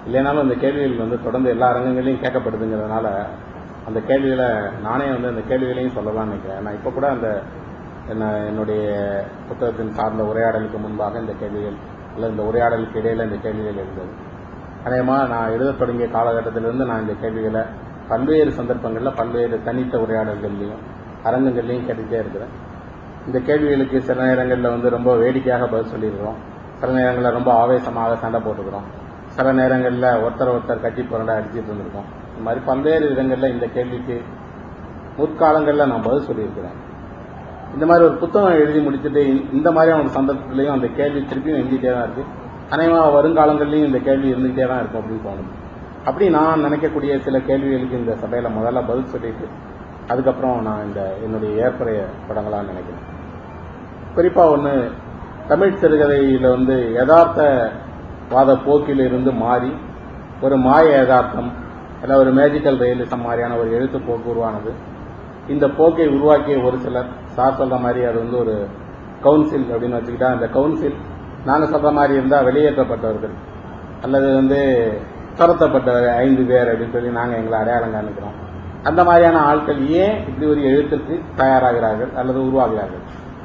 இல்லைனாலும் இந்த கேள்விகள் வந்து தொடர்ந்து எல்லா அரங்கங்களையும் கேட்கப்படுதுங்கிறதுனால அந்த கேள்விகளை நானே வந்து அந்த கேள்விகளையும் சொல்லலாம்னு நினைக்கிறேன் நான் இப்போ கூட அந்த என்ன என்னுடைய புத்தகத்தின் சார்ந்த உரையாடலுக்கு முன்பாக இந்த கேள்விகள் அல்லது இந்த உரையாடலுக்கு இடையில இந்த கேள்விகள் இருந்தது அநேகமாக நான் எழுதத் தொடங்கிய காலகட்டத்திலிருந்து நான் இந்த கேள்விகளை பல்வேறு சந்தர்ப்பங்களில் பல்வேறு தனித்த உரையாடல்கள்லையும் அரங்கங்கள்லையும் கேட்டுக்கிட்டே இருக்கிறேன் இந்த கேள்விகளுக்கு சில நேரங்களில் வந்து ரொம்ப வேடிக்கையாக பதில் சொல்லியிருக்கிறோம் சில நேரங்களில் ரொம்ப ஆவேசமாக சண்டை போட்டுக்கிறோம் சில நேரங்களில் ஒருத்தர் ஒருத்தர் கட்டி புரண்ட அடிச்சிட்டு இருந்திருக்கோம் இந்த மாதிரி பல்வேறு விதங்களில் இந்த கேள்விக்கு முற்காலங்களில் நான் பதில் சொல்லியிருக்கிறேன் இந்த மாதிரி ஒரு புத்தகம் எழுதி முடிச்சுட்டு இந்த- இந்த மாதிரியான ஒரு சந்தர்ப்பத்திலையும் அந்த கேள்வி திருப்பியும் எழுதிட்டே தான் இருக்கு அநேகமாக வருங்காலங்கள்லையும் இந்த கேள்வி இருந்துகிட்டே தான் இருக்கும் அப்படின்னு தோணுது அப்படி நான் நினைக்கக்கூடிய சில கேள்விகளுக்கு இந்த சபையில் முதல்ல பதில் சொல்லிட்டு அதுக்கப்புறம் நான் இந்த என்னுடைய ஏற்புரைய தொடங்கலாம்னு நினைக்கிறேன் குறிப்பாக ஒன்று தமிழ் சிறுகதையில் வந்து யதார்த்தவாத போக்கில் இருந்து மாறி ஒரு மாய யதார்த்தம் இல்லை ஒரு மேஜிக்கல் ரியலிசம் மாதிரியான ஒரு எழுத்து போக்கு உருவானது இந்த போக்கை உருவாக்கிய ஒரு சிலர் சார் சொல்ற மாதிரி அது வந்து ஒரு கவுன்சில் அப்படின்னு வச்சுக்கிட்டா அந்த கவுன்சில் நாங்க சொல்ற மாதிரி இருந்தா வெளியேற்றப்பட்டவர்கள் அல்லது வந்து துரத்தப்பட்ட ஐந்து பேர் அப்படின்னு சொல்லி நாங்க எங்களை அடையாளம் காணிக்கிறோம் அந்த மாதிரியான ஆட்கள் ஏன் இப்படி ஒரு எழுத்துக்கு தயாராகிறார்கள் அல்லது உருவாகிறார்கள்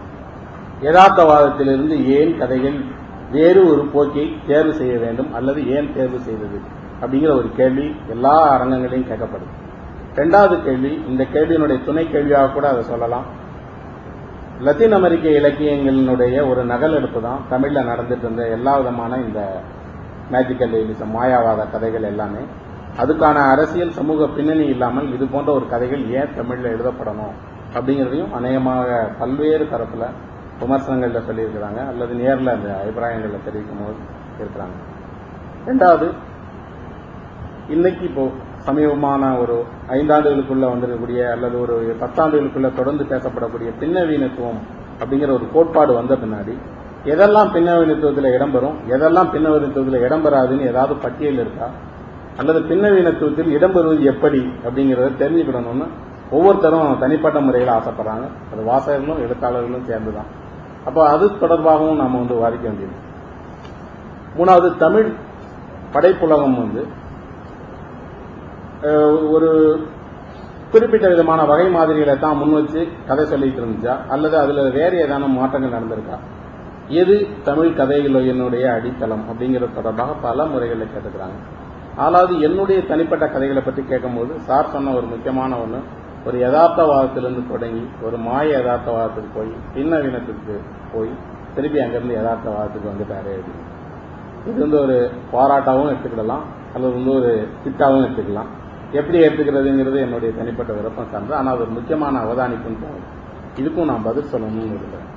யதார்த்தவாதத்திலிருந்து ஏன் கதைகள் வேறு ஒரு போக்கை தேர்வு செய்ய வேண்டும் அல்லது ஏன் தேர்வு செய்தது அப்படிங்கிற ஒரு கேள்வி எல்லா அரங்கங்களையும் கேட்கப்படுது ரெண்டாவது கேள்வி இந்த கேள்வியினுடைய துணை கேள்வியாக கூட அதை சொல்லலாம் லத்தீன் அமெரிக்க இலக்கியங்களினுடைய ஒரு நகலெடுப்பு தான் தமிழ்ல நடந்துட்டு இருந்த எல்லா விதமான இந்த மேஜிக்கல் ரியலிசம் மாயாவாத கதைகள் எல்லாமே அதுக்கான அரசியல் சமூக பின்னணி இல்லாமல் இது போன்ற ஒரு கதைகள் ஏன் தமிழ்ல எழுதப்படணும் அப்படிங்கிறதையும் அநேகமாக பல்வேறு தரப்புல விமர்சனங்கள்ல சொல்லியிருக்கிறாங்க அல்லது நேர்ல அந்த அபிப்பிராயங்கள்ல தெரிவிக்கும் போது இருக்கிறாங்க ரெண்டாவது இன்னைக்கு இப்போ சமீபமான ஒரு ஐந்தாண்டுகளுக்குள்ள வந்திருக்கக்கூடிய அல்லது ஒரு பத்தாண்டுகளுக்குள்ள தொடர்ந்து பேசப்படக்கூடிய பின்னவீனத்துவம் அப்படிங்கிற ஒரு கோட்பாடு வந்த பின்னாடி எதெல்லாம் பின்னவீனத்துவத்தில் இடம்பெறும் எதெல்லாம் பின்னவீனத்துவத்தில் இடம்பெறாதுன்னு ஏதாவது பட்டியல் இருக்கா அல்லது பின்னவீனத்துவத்தில் இடம்பெறுவது எப்படி அப்படிங்கிறத தெரிஞ்சுக்கிடணும்னு ஒவ்வொருத்தரும் தனிப்பட்ட முறையில் ஆசைப்படுறாங்க அது வாசகர்களும் எழுத்தாளர்களும் சேர்ந்துதான் அப்போ அது தொடர்பாகவும் நாம வந்து வாதிக்க வேண்டியது மூணாவது தமிழ் படைப்புலகம் வந்து அஹ், ஒரு குறிப்பிட்ட விதமான வகை மாதிரிகளை தான் முன் வச்சு கதை சொல்லிட்டு இருந்துச்சா அல்லது அதுல வேற ஏதான மாற்றங்கள் நடந்திருக்கா எது தமிழ் கதைகளினுடைய அடித்தளம் அப்படிங்கிறது தொடர்பாக பல முறைகளில் கேட்டுக்கிறாங்க ஆனாவது என்னுடைய தனிப்பட்ட கதைகளை பற்றி கேட்கும்போது சார் சொன்ன ஒரு முக்கியமான ஒன்று ஒரு யதார்த்தவாதத்திலிருந்து தொடங்கி ஒரு மாய யதார்த்தவாதத்துக்கு போய் பின்னவீனத்துக்கு போய் திருப்பி அங்கிருந்து யதார்த்தவாதத்துக்கு வந்துட்டாரு அப்படின்னு இது வந்து ஒரு பாராட்டாவும் எடுத்துக்கிடலாம் அல்லது வந்து ஒரு திட்டாவும் எடுத்துக்கலாம் எப்படி எடுத்துக்கிறதுங்கிறது என்னுடைய தனிப்பட்ட விருப்பம் சார்ந்து ஆனால் அது ஒரு முக்கியமான அவதானிப்புன்னு தோணுது இதுக்கும் நான் பதில் சொல்லணும்னு விரும்புகிறேன்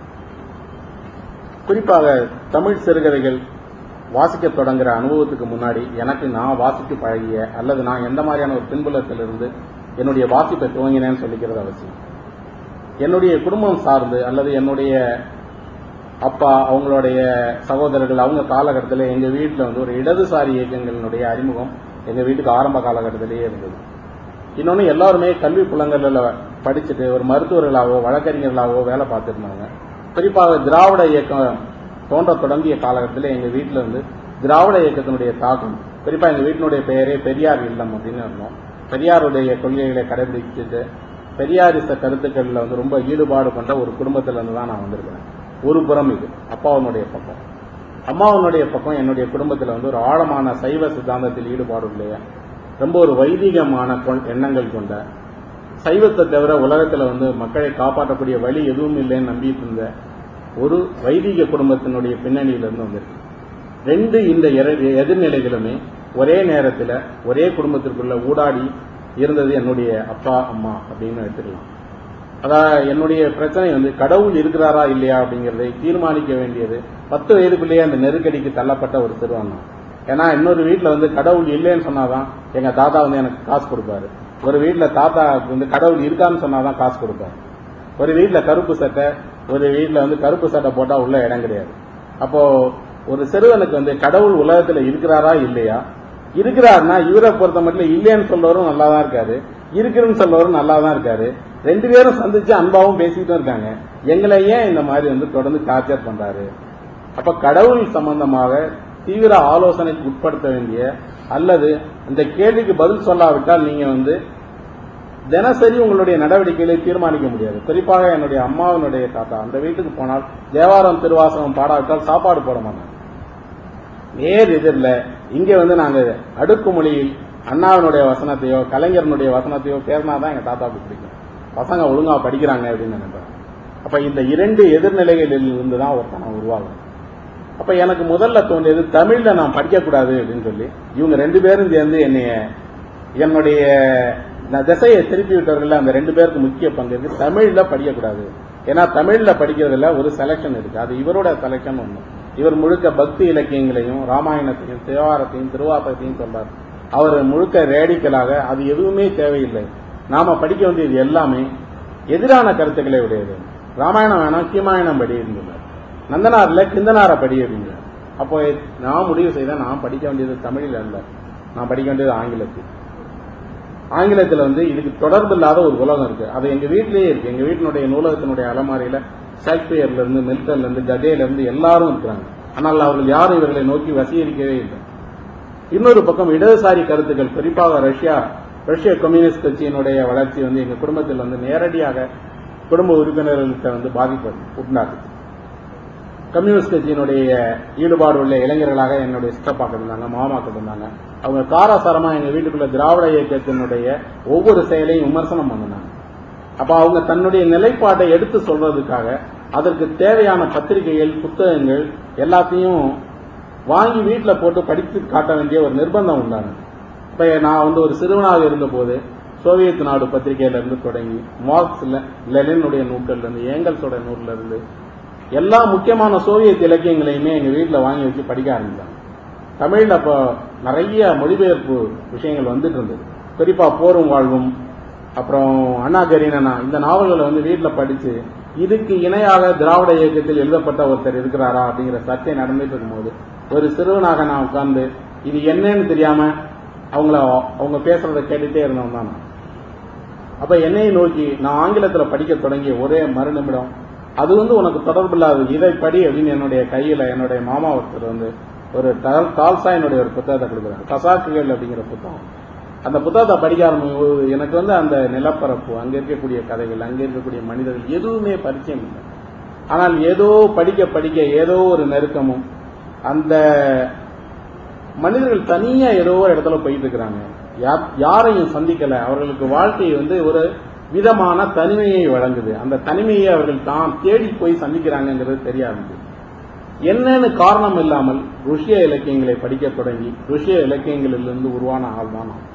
குறிப்பாக தமிழ் சிறுகதைகள் வாசிக்க தொடங்குற அனுபவத்துக்கு முன்னாடி எனக்கு நான் வாசிக்க பழகிய அல்லது நான் எந்த மாதிரியான ஒரு பின்புலத்திலிருந்து என்னுடைய வாசிப்பை துவங்கினேன்னு சொல்லிக்கிறது அவசியம் என்னுடைய குடும்பம் சார்ந்து அல்லது என்னுடைய அப்பா அவங்களுடைய சகோதரர்கள் அவங்க காலகட்டத்தில் எங்க வீட்டில் வந்து ஒரு இடதுசாரி இயக்கங்களினுடைய அறிமுகம் எங்க வீட்டுக்கு ஆரம்ப காலகட்டத்திலேயே இருந்தது இன்னொன்று எல்லாருமே கல்வி புலங்களில் படிச்சுட்டு ஒரு மருத்துவர்களாகவோ வழக்கறிஞர்களாகவோ வேலை பார்த்துருந்தாங்க குறிப்பாக திராவிட இயக்கம் தோன்ற தொடங்கிய காலகட்டத்தில் எங்க வீட்டில் வந்து திராவிட இயக்கத்தினுடைய தாக்கம் குறிப்பா எங்க வீட்டினுடைய பெயரே பெரியார் இல்லம் அப்படின்னு இருந்தோம் பெரியாருடைய கொள்கைகளை கடைபிடிச்சிட்டு பெரியாரிச கருத்துக்களில் வந்து ரொம்ப ஈடுபாடு கொண்ட ஒரு குடும்பத்துல இருந்து தான் நான் வந்திருக்கிறேன் ஒரு புறம் இது அப்பாவனுடைய பக்கம் அம்மாவனுடைய பக்கம் என்னுடைய குடும்பத்தில் வந்து ஒரு ஆழமான சைவ சித்தாந்தத்தில் ஈடுபாடு இல்லையா ரொம்ப ஒரு வைதிகமான கொள்- எண்ணங்கள் கொண்ட சைவத்தை தவிர உலகத்துல வந்து மக்களை காப்பாற்றக்கூடிய வழி எதுவும் இல்லைன்னு நம்பிட்டு இருந்த ஒரு வைதிக குடும்பத்தினுடைய பின்னணியிலிருந்து வந்திருக்கு ரெண்டு இந்த எர- எதிர்நிலைகளுமே ஒரே நேரத்தில் ஒரே குடும்பத்திற்குள்ள ஊடாடி இருந்தது என்னுடைய அப்பா அம்மா அப்படின்னு எடுத்துக்கலாம் அதான் என்னுடைய பிரச்சனை வந்து கடவுள் இருக்கிறாரா இல்லையா அப்படிங்கறதை தீர்மானிக்க வேண்டியது பத்து வயதுக்குள்ளேயே அந்த நெருக்கடிக்கு தள்ளப்பட்ட ஒரு சிறுவன் தான் ஏன்னா இன்னொரு வீட்டில் வந்து கடவுள் இல்லைன்னு சொன்னாதான் எங்க தாத்தா வந்து எனக்கு காசு கொடுப்பாரு ஒரு வீட்டில் தாத்தா வந்து கடவுள் இருக்கான்னு சொன்னாதான் காசு கொடுப்பாரு ஒரு வீட்டில் கருப்பு சட்டை ஒரு வீட்டில் வந்து கருப்பு சட்டை போட்டா உள்ள இடம் கிடையாது அப்போ ஒரு சிறுவனுக்கு வந்து கடவுள் உலகத்துல இருக்கிறாரா இல்லையா இருக்கிறாருன்னா இவரை பொறுத்த மட்டும் இல்லைன்னு சொல்றவரும் நல்லா தான் இருக்காரு இருக்குன்னு சொல்றவரும் நல்லா தான் இருக்காரு ரெண்டு பேரும் சந்திச்சு அன்பாவும் பேசிக்கிட்டும் இருக்காங்க எங்களை ஏன் இந்த மாதிரி வந்து தொடர்ந்து டார்ச்சர் பண்றாரு அப்ப கடவுள் சம்பந்தமாக தீவிர ஆலோசனைக்கு உட்படுத்த வேண்டிய அல்லது இந்த கேள்விக்கு பதில் சொல்லாவிட்டால் நீங்க வந்து தினசரி உங்களுடைய நடவடிக்கைகளை தீர்மானிக்க முடியாது குறிப்பாக என்னுடைய அம்மாவினுடைய தாத்தா அந்த வீட்டுக்கு போனால் தேவாரம் திருவாசகம் பாடாவிட்டால் சாப்பாடு போட மாட்டாங்க நேர் எதிரில் இங்க வந்து நாங்க அடுக்குமொழியில் அண்ணாவினுடைய வசனத்தையோ கலைஞரனுடைய வசனத்தையோ பேசினா தான் எங்க தாத்தாவுக்கு பிடிக்கும் பசங்க ஒழுங்கா படிக்கிறாங்க அப்படின்னு நினைப்பேன் அப்ப இந்த இரண்டு எதிர்நிலைகளில் இருந்து தான் ஒருத்தனை உருவாகும் அப்ப எனக்கு முதல்ல தோன்றியது தமிழ்ல நான் படிக்கக்கூடாது அப்படின்னு சொல்லி இவங்க ரெண்டு பேரும் சேர்ந்து என்னைய என்னுடைய நான் திசையை திருப்பி விட்டவர்கள் அந்த ரெண்டு பேருக்கு முக்கிய பங்கு இருக்கு தமிழ்ல படிக்கக்கூடாது ஏன்னா தமிழ்ல படிக்கிறதுல ஒரு செலக்ஷன் இருக்கு அது இவரோட செலக்ஷன் ஒண்ணு இவர் முழுக்க பக்தி இலக்கியங்களையும் ராமாயணத்தையும் தேவாரத்தையும் திருவாசகத்தையும் சொல்றார் அவர் முழுக்க ரேடிக்கலாக அது எதுவுமே தேவையில்லை நாம படிக்க வேண்டியது எல்லாமே எதிரான கருத்துக்களை உடையது ராமாயணம் வேணாம் கீமாயணம் படி இருந்துள்ளார் நந்தனார்ல கிந்தனார படி அப்படிங்க அப்போ நான் முடிவு செய்தேன் நான் படிக்க வேண்டியது தமிழில் அல்ல நான் படிக்க வேண்டியது ஆங்கிலத்தில் ஆங்கிலத்தில் வந்து இதுக்கு தொடர்பு இல்லாத ஒரு உலகம் இருக்கு அது எங்க வீட்டிலேயே இருக்கு எங்க வீட்டினுடைய நூலகத்தினுடைய அலமாரியில ஷேக்ஸ்பியர்ல இருந்து மில்டன்ல இருந்து கதையில இருந்து எல்லாரும் இருக்கிறாங்க ஆனால் அவர்கள் யாரும் இவர்களை நோக்கி வசீகரிக்கவே இல்லை இன்னொரு பக்கம் இடதுசாரி கருத்துக்கள் குறிப்பாக ரஷ்யா ரஷ்ய கம்யூனிஸ்ட் கட்சியினுடைய வளர்ச்சி வந்து எங்க குடும்பத்தில் வந்து நேரடியாக குடும்ப உறுப்பினர்களுக்கு வந்து பாதிப்பு உண்டாகுது கம்யூனிஸ்ட் கட்சியினுடைய ஈடுபாடு உள்ள இளைஞர்களாக என்னுடைய சித்தப்பாக்கள் இருந்தாங்க மாமாக்கள் இருந்தாங்க அவங்க காரசாரமா எங்க வீட்டுக்குள்ள திராவிட இயக்கத்தினுடைய ஒவ்வொரு செயலையும் விமர்சனம் பண்ணினாங்க அப்ப அவங்க தன்னுடைய நிலைப்பாட்டை எடுத்து சொல்றதுக்காக அதற்கு தேவையான பத்திரிகைகள் புத்தகங்கள் எல்லாத்தையும் வாங்கி வீட்டில் போட்டு படித்து காட்ட வேண்டிய ஒரு நிர்பந்தம் உண்டானது இப்ப நான் வந்து ஒரு சிறுவனாக இருந்தபோது சோவியத் நாடு பத்திரிகையில இருந்து தொடங்கி மார்க்ஸ் லெனினுடைய நூல்கள்ல இருந்து ஏங்கல்ஸோட நூல்ல இருந்து எல்லா முக்கியமான சோவியத் இலக்கியங்களையுமே எங்க வீட்டில் வாங்கி வச்சு படிக்க ஆரம்பிச்சாங்க தமிழ்ல அப்போ நிறைய மொழிபெயர்ப்பு விஷயங்கள் வந்துட்டு இருந்தது குறிப்பா போரும் வாழ்வும் அப்புறம் அண்ணா கரீனனா இந்த நாவல்களை வந்து வீட்டில் படிச்சு இதுக்கு இணையாக திராவிட இயக்கத்தில் எழுதப்பட்ட ஒருத்தர் இருக்கிறாரா அப்படிங்கிற சர்ச்சை நடந்துட்டு இருக்கும்போது ஒரு சிறுவனாக நான் உட்கார்ந்து இது என்னன்னு தெரியாம அவங்கள அவங்க பேசுறத கேட்டுட்டே இருந்தவன் தான் நான் அப்ப என்னை நோக்கி நான் ஆங்கிலத்துல படிக்க தொடங்கிய ஒரே மறுநிமிடம் அது வந்து உனக்கு தொடர்பு இல்லாது இதை படி அப்படின்னு என்னுடைய கையில என்னுடைய மாமா ஒருத்தர் வந்து ஒரு டால்- டால்ஸ்டாயினுடைய ஒரு புத்தகத்தை கொடுக்குறாரு கசாக்குகள் அப்படிங்கிற புத்தகம் அந்த புத்தகத்தை படிக்க ஆரம்பிக்கும் எனக்கு வந்து அந்த நிலப்பரப்பு அங்க இருக்கக்கூடிய கதைகள் அங்க இருக்கக்கூடிய மனிதர்கள் எதுவுமே பரிச்சயம் இல்லை ஆனால் ஏதோ படிக்க படிக்க ஏதோ ஒரு நெருக்கமும் அந்த மனிதர்கள் தனியா ஏதோ ஒரு இடத்துல போயிட்டு இருக்கிறாங்க யா- யாரையும் சந்திக்கல அவர்களுக்கு வாழ்க்கை வந்து ஒரு விதமான தனிமையை வழங்குது அந்த தனிமையை அவர்கள் தான் தேடி போய் சந்திக்கிறாங்கிறது தெரிய ஆரம்பிச்சு என்னன்னு காரணம் இல்லாமல் ருஷ்ய இலக்கியங்களை படிக்க தொடங்கி ருஷ்ய இலக்கியங்களிலிருந்து உருவான ஆள் தான் நான்.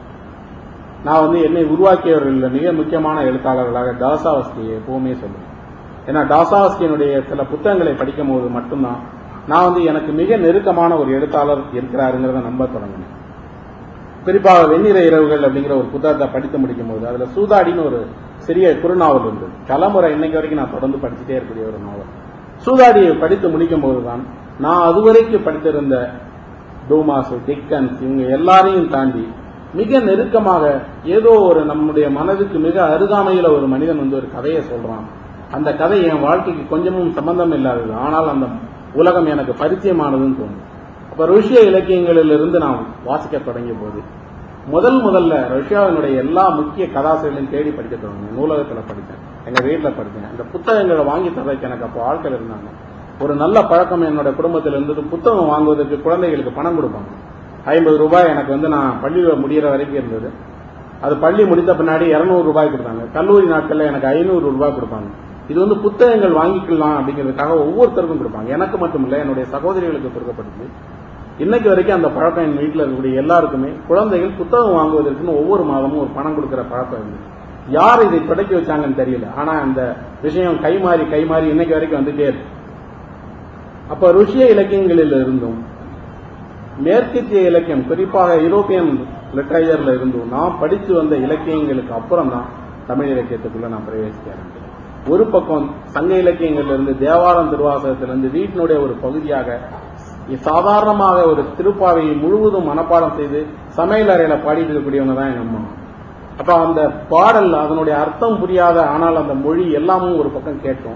நான் வந்து என்னை உருவாக்கியவர்கள் மிக முக்கியமான எழுத்தாளர்களாக டாசாவஸ்கியை எப்பவுமே சொல்லுவேன் ஏன்னா டாசாவஸ்கியினுடைய சில புத்தகங்களை படிக்கும் போது மட்டும்தான் நான் வந்து எனக்கு மிக நெருக்கமான ஒரு எழுத்தாளர் இருக்கிறாருங்கிறத நம்ப தொடங்கினேன் குறிப்பாக வெண்ணிற இரவுகள் அப்படிங்கிற ஒரு புத்தகத்தை படித்து முடிக்கும் போது அதுல சூதாடின்னு ஒரு சிறிய குறுநாவல் இருந்தது தலைமுறை இன்னைக்கு வரைக்கும் நான் தொடர்ந்து படிச்சுட்டே இருக்கக்கூடிய ஒரு நாவல் சூதாடியை படித்து முடிக்கும் போதுதான் நான் அதுவரைக்கும் படித்திருந்த டூமாஸ் டிக்கன்ஸ் இவங்க எல்லாரையும் தாண்டி மிக நெருக்கமாக ஏதோ ஒரு நம்முடைய மனதுக்கு மிக அருகாமையில ஒரு மனிதன் வந்து ஒரு கதையை சொல்றான் அந்த கதை என் வாழ்க்கைக்கு கொஞ்சமும் சம்பந்தம் இல்லாதது ஆனால் அந்த உலகம் எனக்கு பரிச்சயமானதுன்னு தோணுது அப்ப ருஷ்ய இலக்கியங்களிலிருந்து நான் வாசிக்க தொடங்கிய போது முதல் முதல்ல ரஷ்யாவினுடைய எல்லா முக்கிய கதாசிரியர்களையும் தேடி படிக்க தொடங்கினேன் நூலகத்துல படித்தேன் எங்க வீட்டுல படித்தேன் இந்த புத்தகங்களை வாங்கி தரதுக்கு எனக்கு அப்போ ஆட்கள் இருந்தாங்க ஒரு நல்ல பழக்கம் என்னோட குடும்பத்தில் இருந்தது புத்தகம் வாங்குவதற்கு குழந்தைகளுக்கு பணம் கொடுப்பாங்க ஐம்பது ரூபாய் எனக்கு வந்து நான் பள்ளி முடிகிற வரைக்கும் இருந்தது அது பள்ளி முடித்த பின்னாடி இருநூறு ரூபாய் கொடுத்தாங்க கல்லூரி நாட்கள்ல எனக்கு ஐநூறு ரூபாய் கொடுப்பாங்க இது வந்து புத்தகங்கள் வாங்கிக்கலாம் அப்படிங்கிறதுக்காக ஒவ்வொருத்தருக்கும் கொடுப்பாங்க எனக்கு மட்டும் இல்ல என்னுடைய சகோதரிகளுக்கு கொடுக்கப்பட்டது இன்னைக்கு வரைக்கும் அந்த பழக்கம் என் வீட்டில் இருக்கக்கூடிய எல்லாருக்குமே குழந்தைகள் புத்தகம் வாங்குவதற்குன்னு ஒவ்வொரு மாதமும் ஒரு பணம் கொடுக்கிற பழக்கம் இருந்தது யார் இதை தொடக்கி வச்சாங்கன்னு தெரியல ஆனா அந்த விஷயம் கைமாறி கைமாறி இன்னைக்கு வரைக்கும் வந்துட்டே இருக்கு அப்ப ருஷ்ய இலக்கியங்களில் இருந்தும் மேற்கத்திய இலக்கியம் குறிப்பாக யூரோப்பியன் லிட்டரேச்சர்ல இருந்தும் நான் படித்து வந்த இலக்கியங்களுக்கு அப்புறம் தான் தமிழ் இலக்கியத்துக்குள்ள நான் பிரவேசிக்க ஆரம்பிச்சேன் ஒரு பக்கம் சங்க இலக்கியங்கள்ல இருந்து தேவாரம் திருவாசகத்திலிருந்து வீட்டினுடைய ஒரு பகுதியாக சாதாரணமாக ஒரு திருப்பாவையை முழுவதும் மனப்பாடம் செய்து சமையல் அறையில பாடிட்டு இருக்கக்கூடியவங்க தான் எங்க அம்மா அப்ப அந்த பாடல் அதனுடைய அர்த்தம் புரியாத ஆனால் அந்த மொழி எல்லாமும் ஒரு பக்கம் கேட்டோம்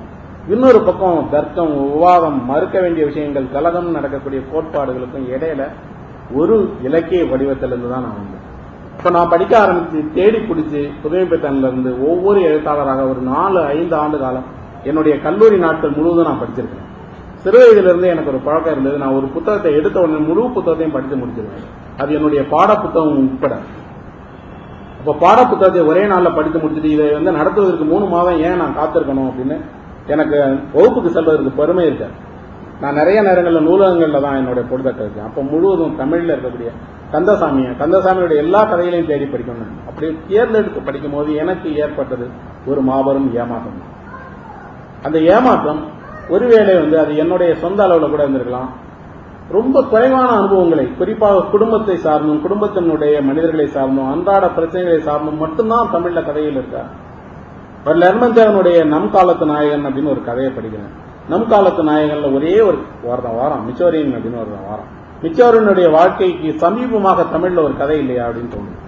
இன்னொரு பக்கம் தர்க்கம் விவாதம் மறுக்க வேண்டிய விஷயங்கள் கலகம் நடக்கக்கூடிய கோட்பாடுகளுக்கும் இடையில ஒரு இலக்கிய வடிவத்திலிருந்து தான் நான் வந்தேன் இப்ப நான் படிக்க ஆரம்பிச்சு தேடி பிடிச்சி புதுமை பெற்றன்ல இருந்து ஒவ்வொரு எழுத்தாளராக ஒரு நாலு ஐந்து ஆண்டு காலம் என்னுடைய கல்லூரி நாட்கள் முழுவதும் நான் படிச்சிருக்கேன் சிறு வயதுல இருந்து எனக்கு ஒரு பழக்கம் இருந்தது நான் ஒரு புத்தகத்தை எடுத்த உடனே முழு புத்தகத்தையும் படித்து முடிச்சிருவேன் அது என்னுடைய பாட புத்தகம் உட்பட அப்ப பாட புத்தகத்தை ஒரே நாள்ல படித்து முடிச்சுட்டு இதை வந்து நடத்துவதற்கு மூணு மாதம் ஏன் நான் காத்திருக்கணும் அப்படின்னு எனக்கு வகுப்புக்கு செல்வதற்கு பெருமை இருக்காது நான் நிறைய நேரங்களில் நூலகங்கள்ல தான் என்னுடைய பொழுதக்க இருக்கேன் அப்ப முழுவதும் தமிழ்ல இருக்கக்கூடிய கந்தசாமியை கந்தசாமியுடைய எல்லா கதைகளையும் தேடி படிக்கணும் அப்படி தேர்ந்தெடுத்து படிக்கும் போது எனக்கு ஏற்பட்டது ஒரு மாபெரும் ஏமாற்றம் அந்த ஏமாற்றம் ஒருவேளை வந்து அது என்னுடைய சொந்த அளவுல கூட இருந்திருக்கலாம் ரொம்ப குறைவான அனுபவங்களை குறிப்பாக குடும்பத்தை சார்ந்தும் குடும்பத்தினுடைய மனிதர்களை சார்ந்தும் அன்றாட பிரச்சனைகளை சார்ந்தும் மட்டும்தான் தமிழ்ல கதையில் இருக்கா ஒரு லெர்மந்தேவனுடைய நம் காலத்து நாயகன் அப்படின்னு ஒரு கதையை படிக்கிறேன் நம் காலத்து நாயகன்ல ஒரே ஒரு வாரம் வாரம் மிச்சோரியன் அப்படின்னு ஒரு வாரம் மிச்சோரியனுடைய வாழ்க்கைக்கு சமீபமாக தமிழ்ல ஒரு கதை இல்லையா அப்படின்னு தோணுது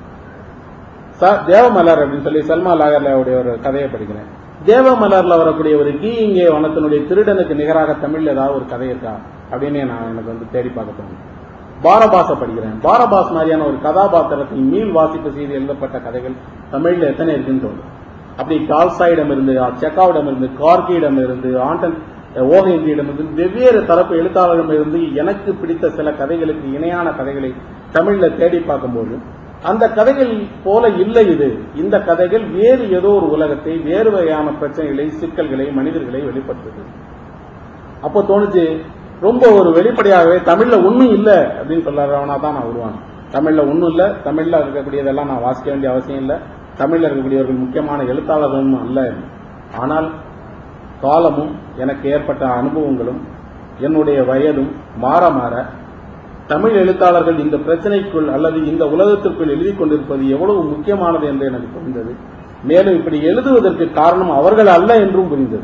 ச- தேவமலர் அப்படின்னு சொல்லி சல்மா லாகர்லாவுடைய ஒரு கதையை படிக்கிறேன் தேவமலர்ல வரக்கூடிய ஒரு கீ இங்கே வனத்தினுடைய திருடனுக்கு நிகராக தமிழ்ல ஏதாவது ஒரு கதை இருக்கா அப்படின்னு நான் எனக்கு வந்து தேடி பார்க்க தோணுது பாரபாச படிக்கிறேன் பாரபாஸ் மாதிரியான ஒரு கதாபாத்திரத்தை மீள் வாசிப்பு செய்து எழுதப்பட்ட கதைகள் தமிழ்ல எத்தனை இருக்குன்னு தோணுது அப்படி டால்சாயிடம் இருந்து செக்காவிடம் இருந்து கார்கியிடம் இருந்து ஆண்டன் ஓகேந்தியிடம் இருந்து வெவ்வேறு தரப்பு எழுத்தாளரிடம் இருந்து எனக்கு பிடித்த சில கதைகளுக்கு இணையான கதைகளை தமிழ்ல தேடி பார்க்கும்போது அந்த கதைகள் போல இல்லை இது இந்த கதைகள் வேறு ஏதோ ஒரு உலகத்தை வேறு வகையான பிரச்சனைகளை சிக்கல்களை மனிதர்களை வெளிப்படுத்துது அப்போ தோணுச்சு ரொம்ப ஒரு வெளிப்படையாகவே தமிழ்ல ஒண்ணும் இல்ல அப்படின்னு சொல்றவனா தான் நான் உருவானேன் தமிழ்ல ஒண்ணும் இல்ல தமிழ்ல இருக்கக்கூடியதெல்லாம் நான் வாசிக்க வேண்டிய அவசியம் இல்ல தமிழ்ல இருக்கக்கூடியவர்கள் முக்கியமான எழுத்தாளர்களும் அல்ல ஆனால் காலமும் எனக்கு ஏற்பட்ட அனுபவங்களும் என்னுடைய வயதும் மாற மாற தமிழ் எழுத்தாளர்கள் இந்த பிரச்சனைக்குள் அல்லது இந்த உலகத்திற்குள் எழுதி கொண்டிருப்பது எவ்வளவு முக்கியமானது என்று எனக்கு புரிந்தது மேலும் இப்படி எழுதுவதற்கு காரணம் அவர்கள் அல்ல என்றும் புரிந்தது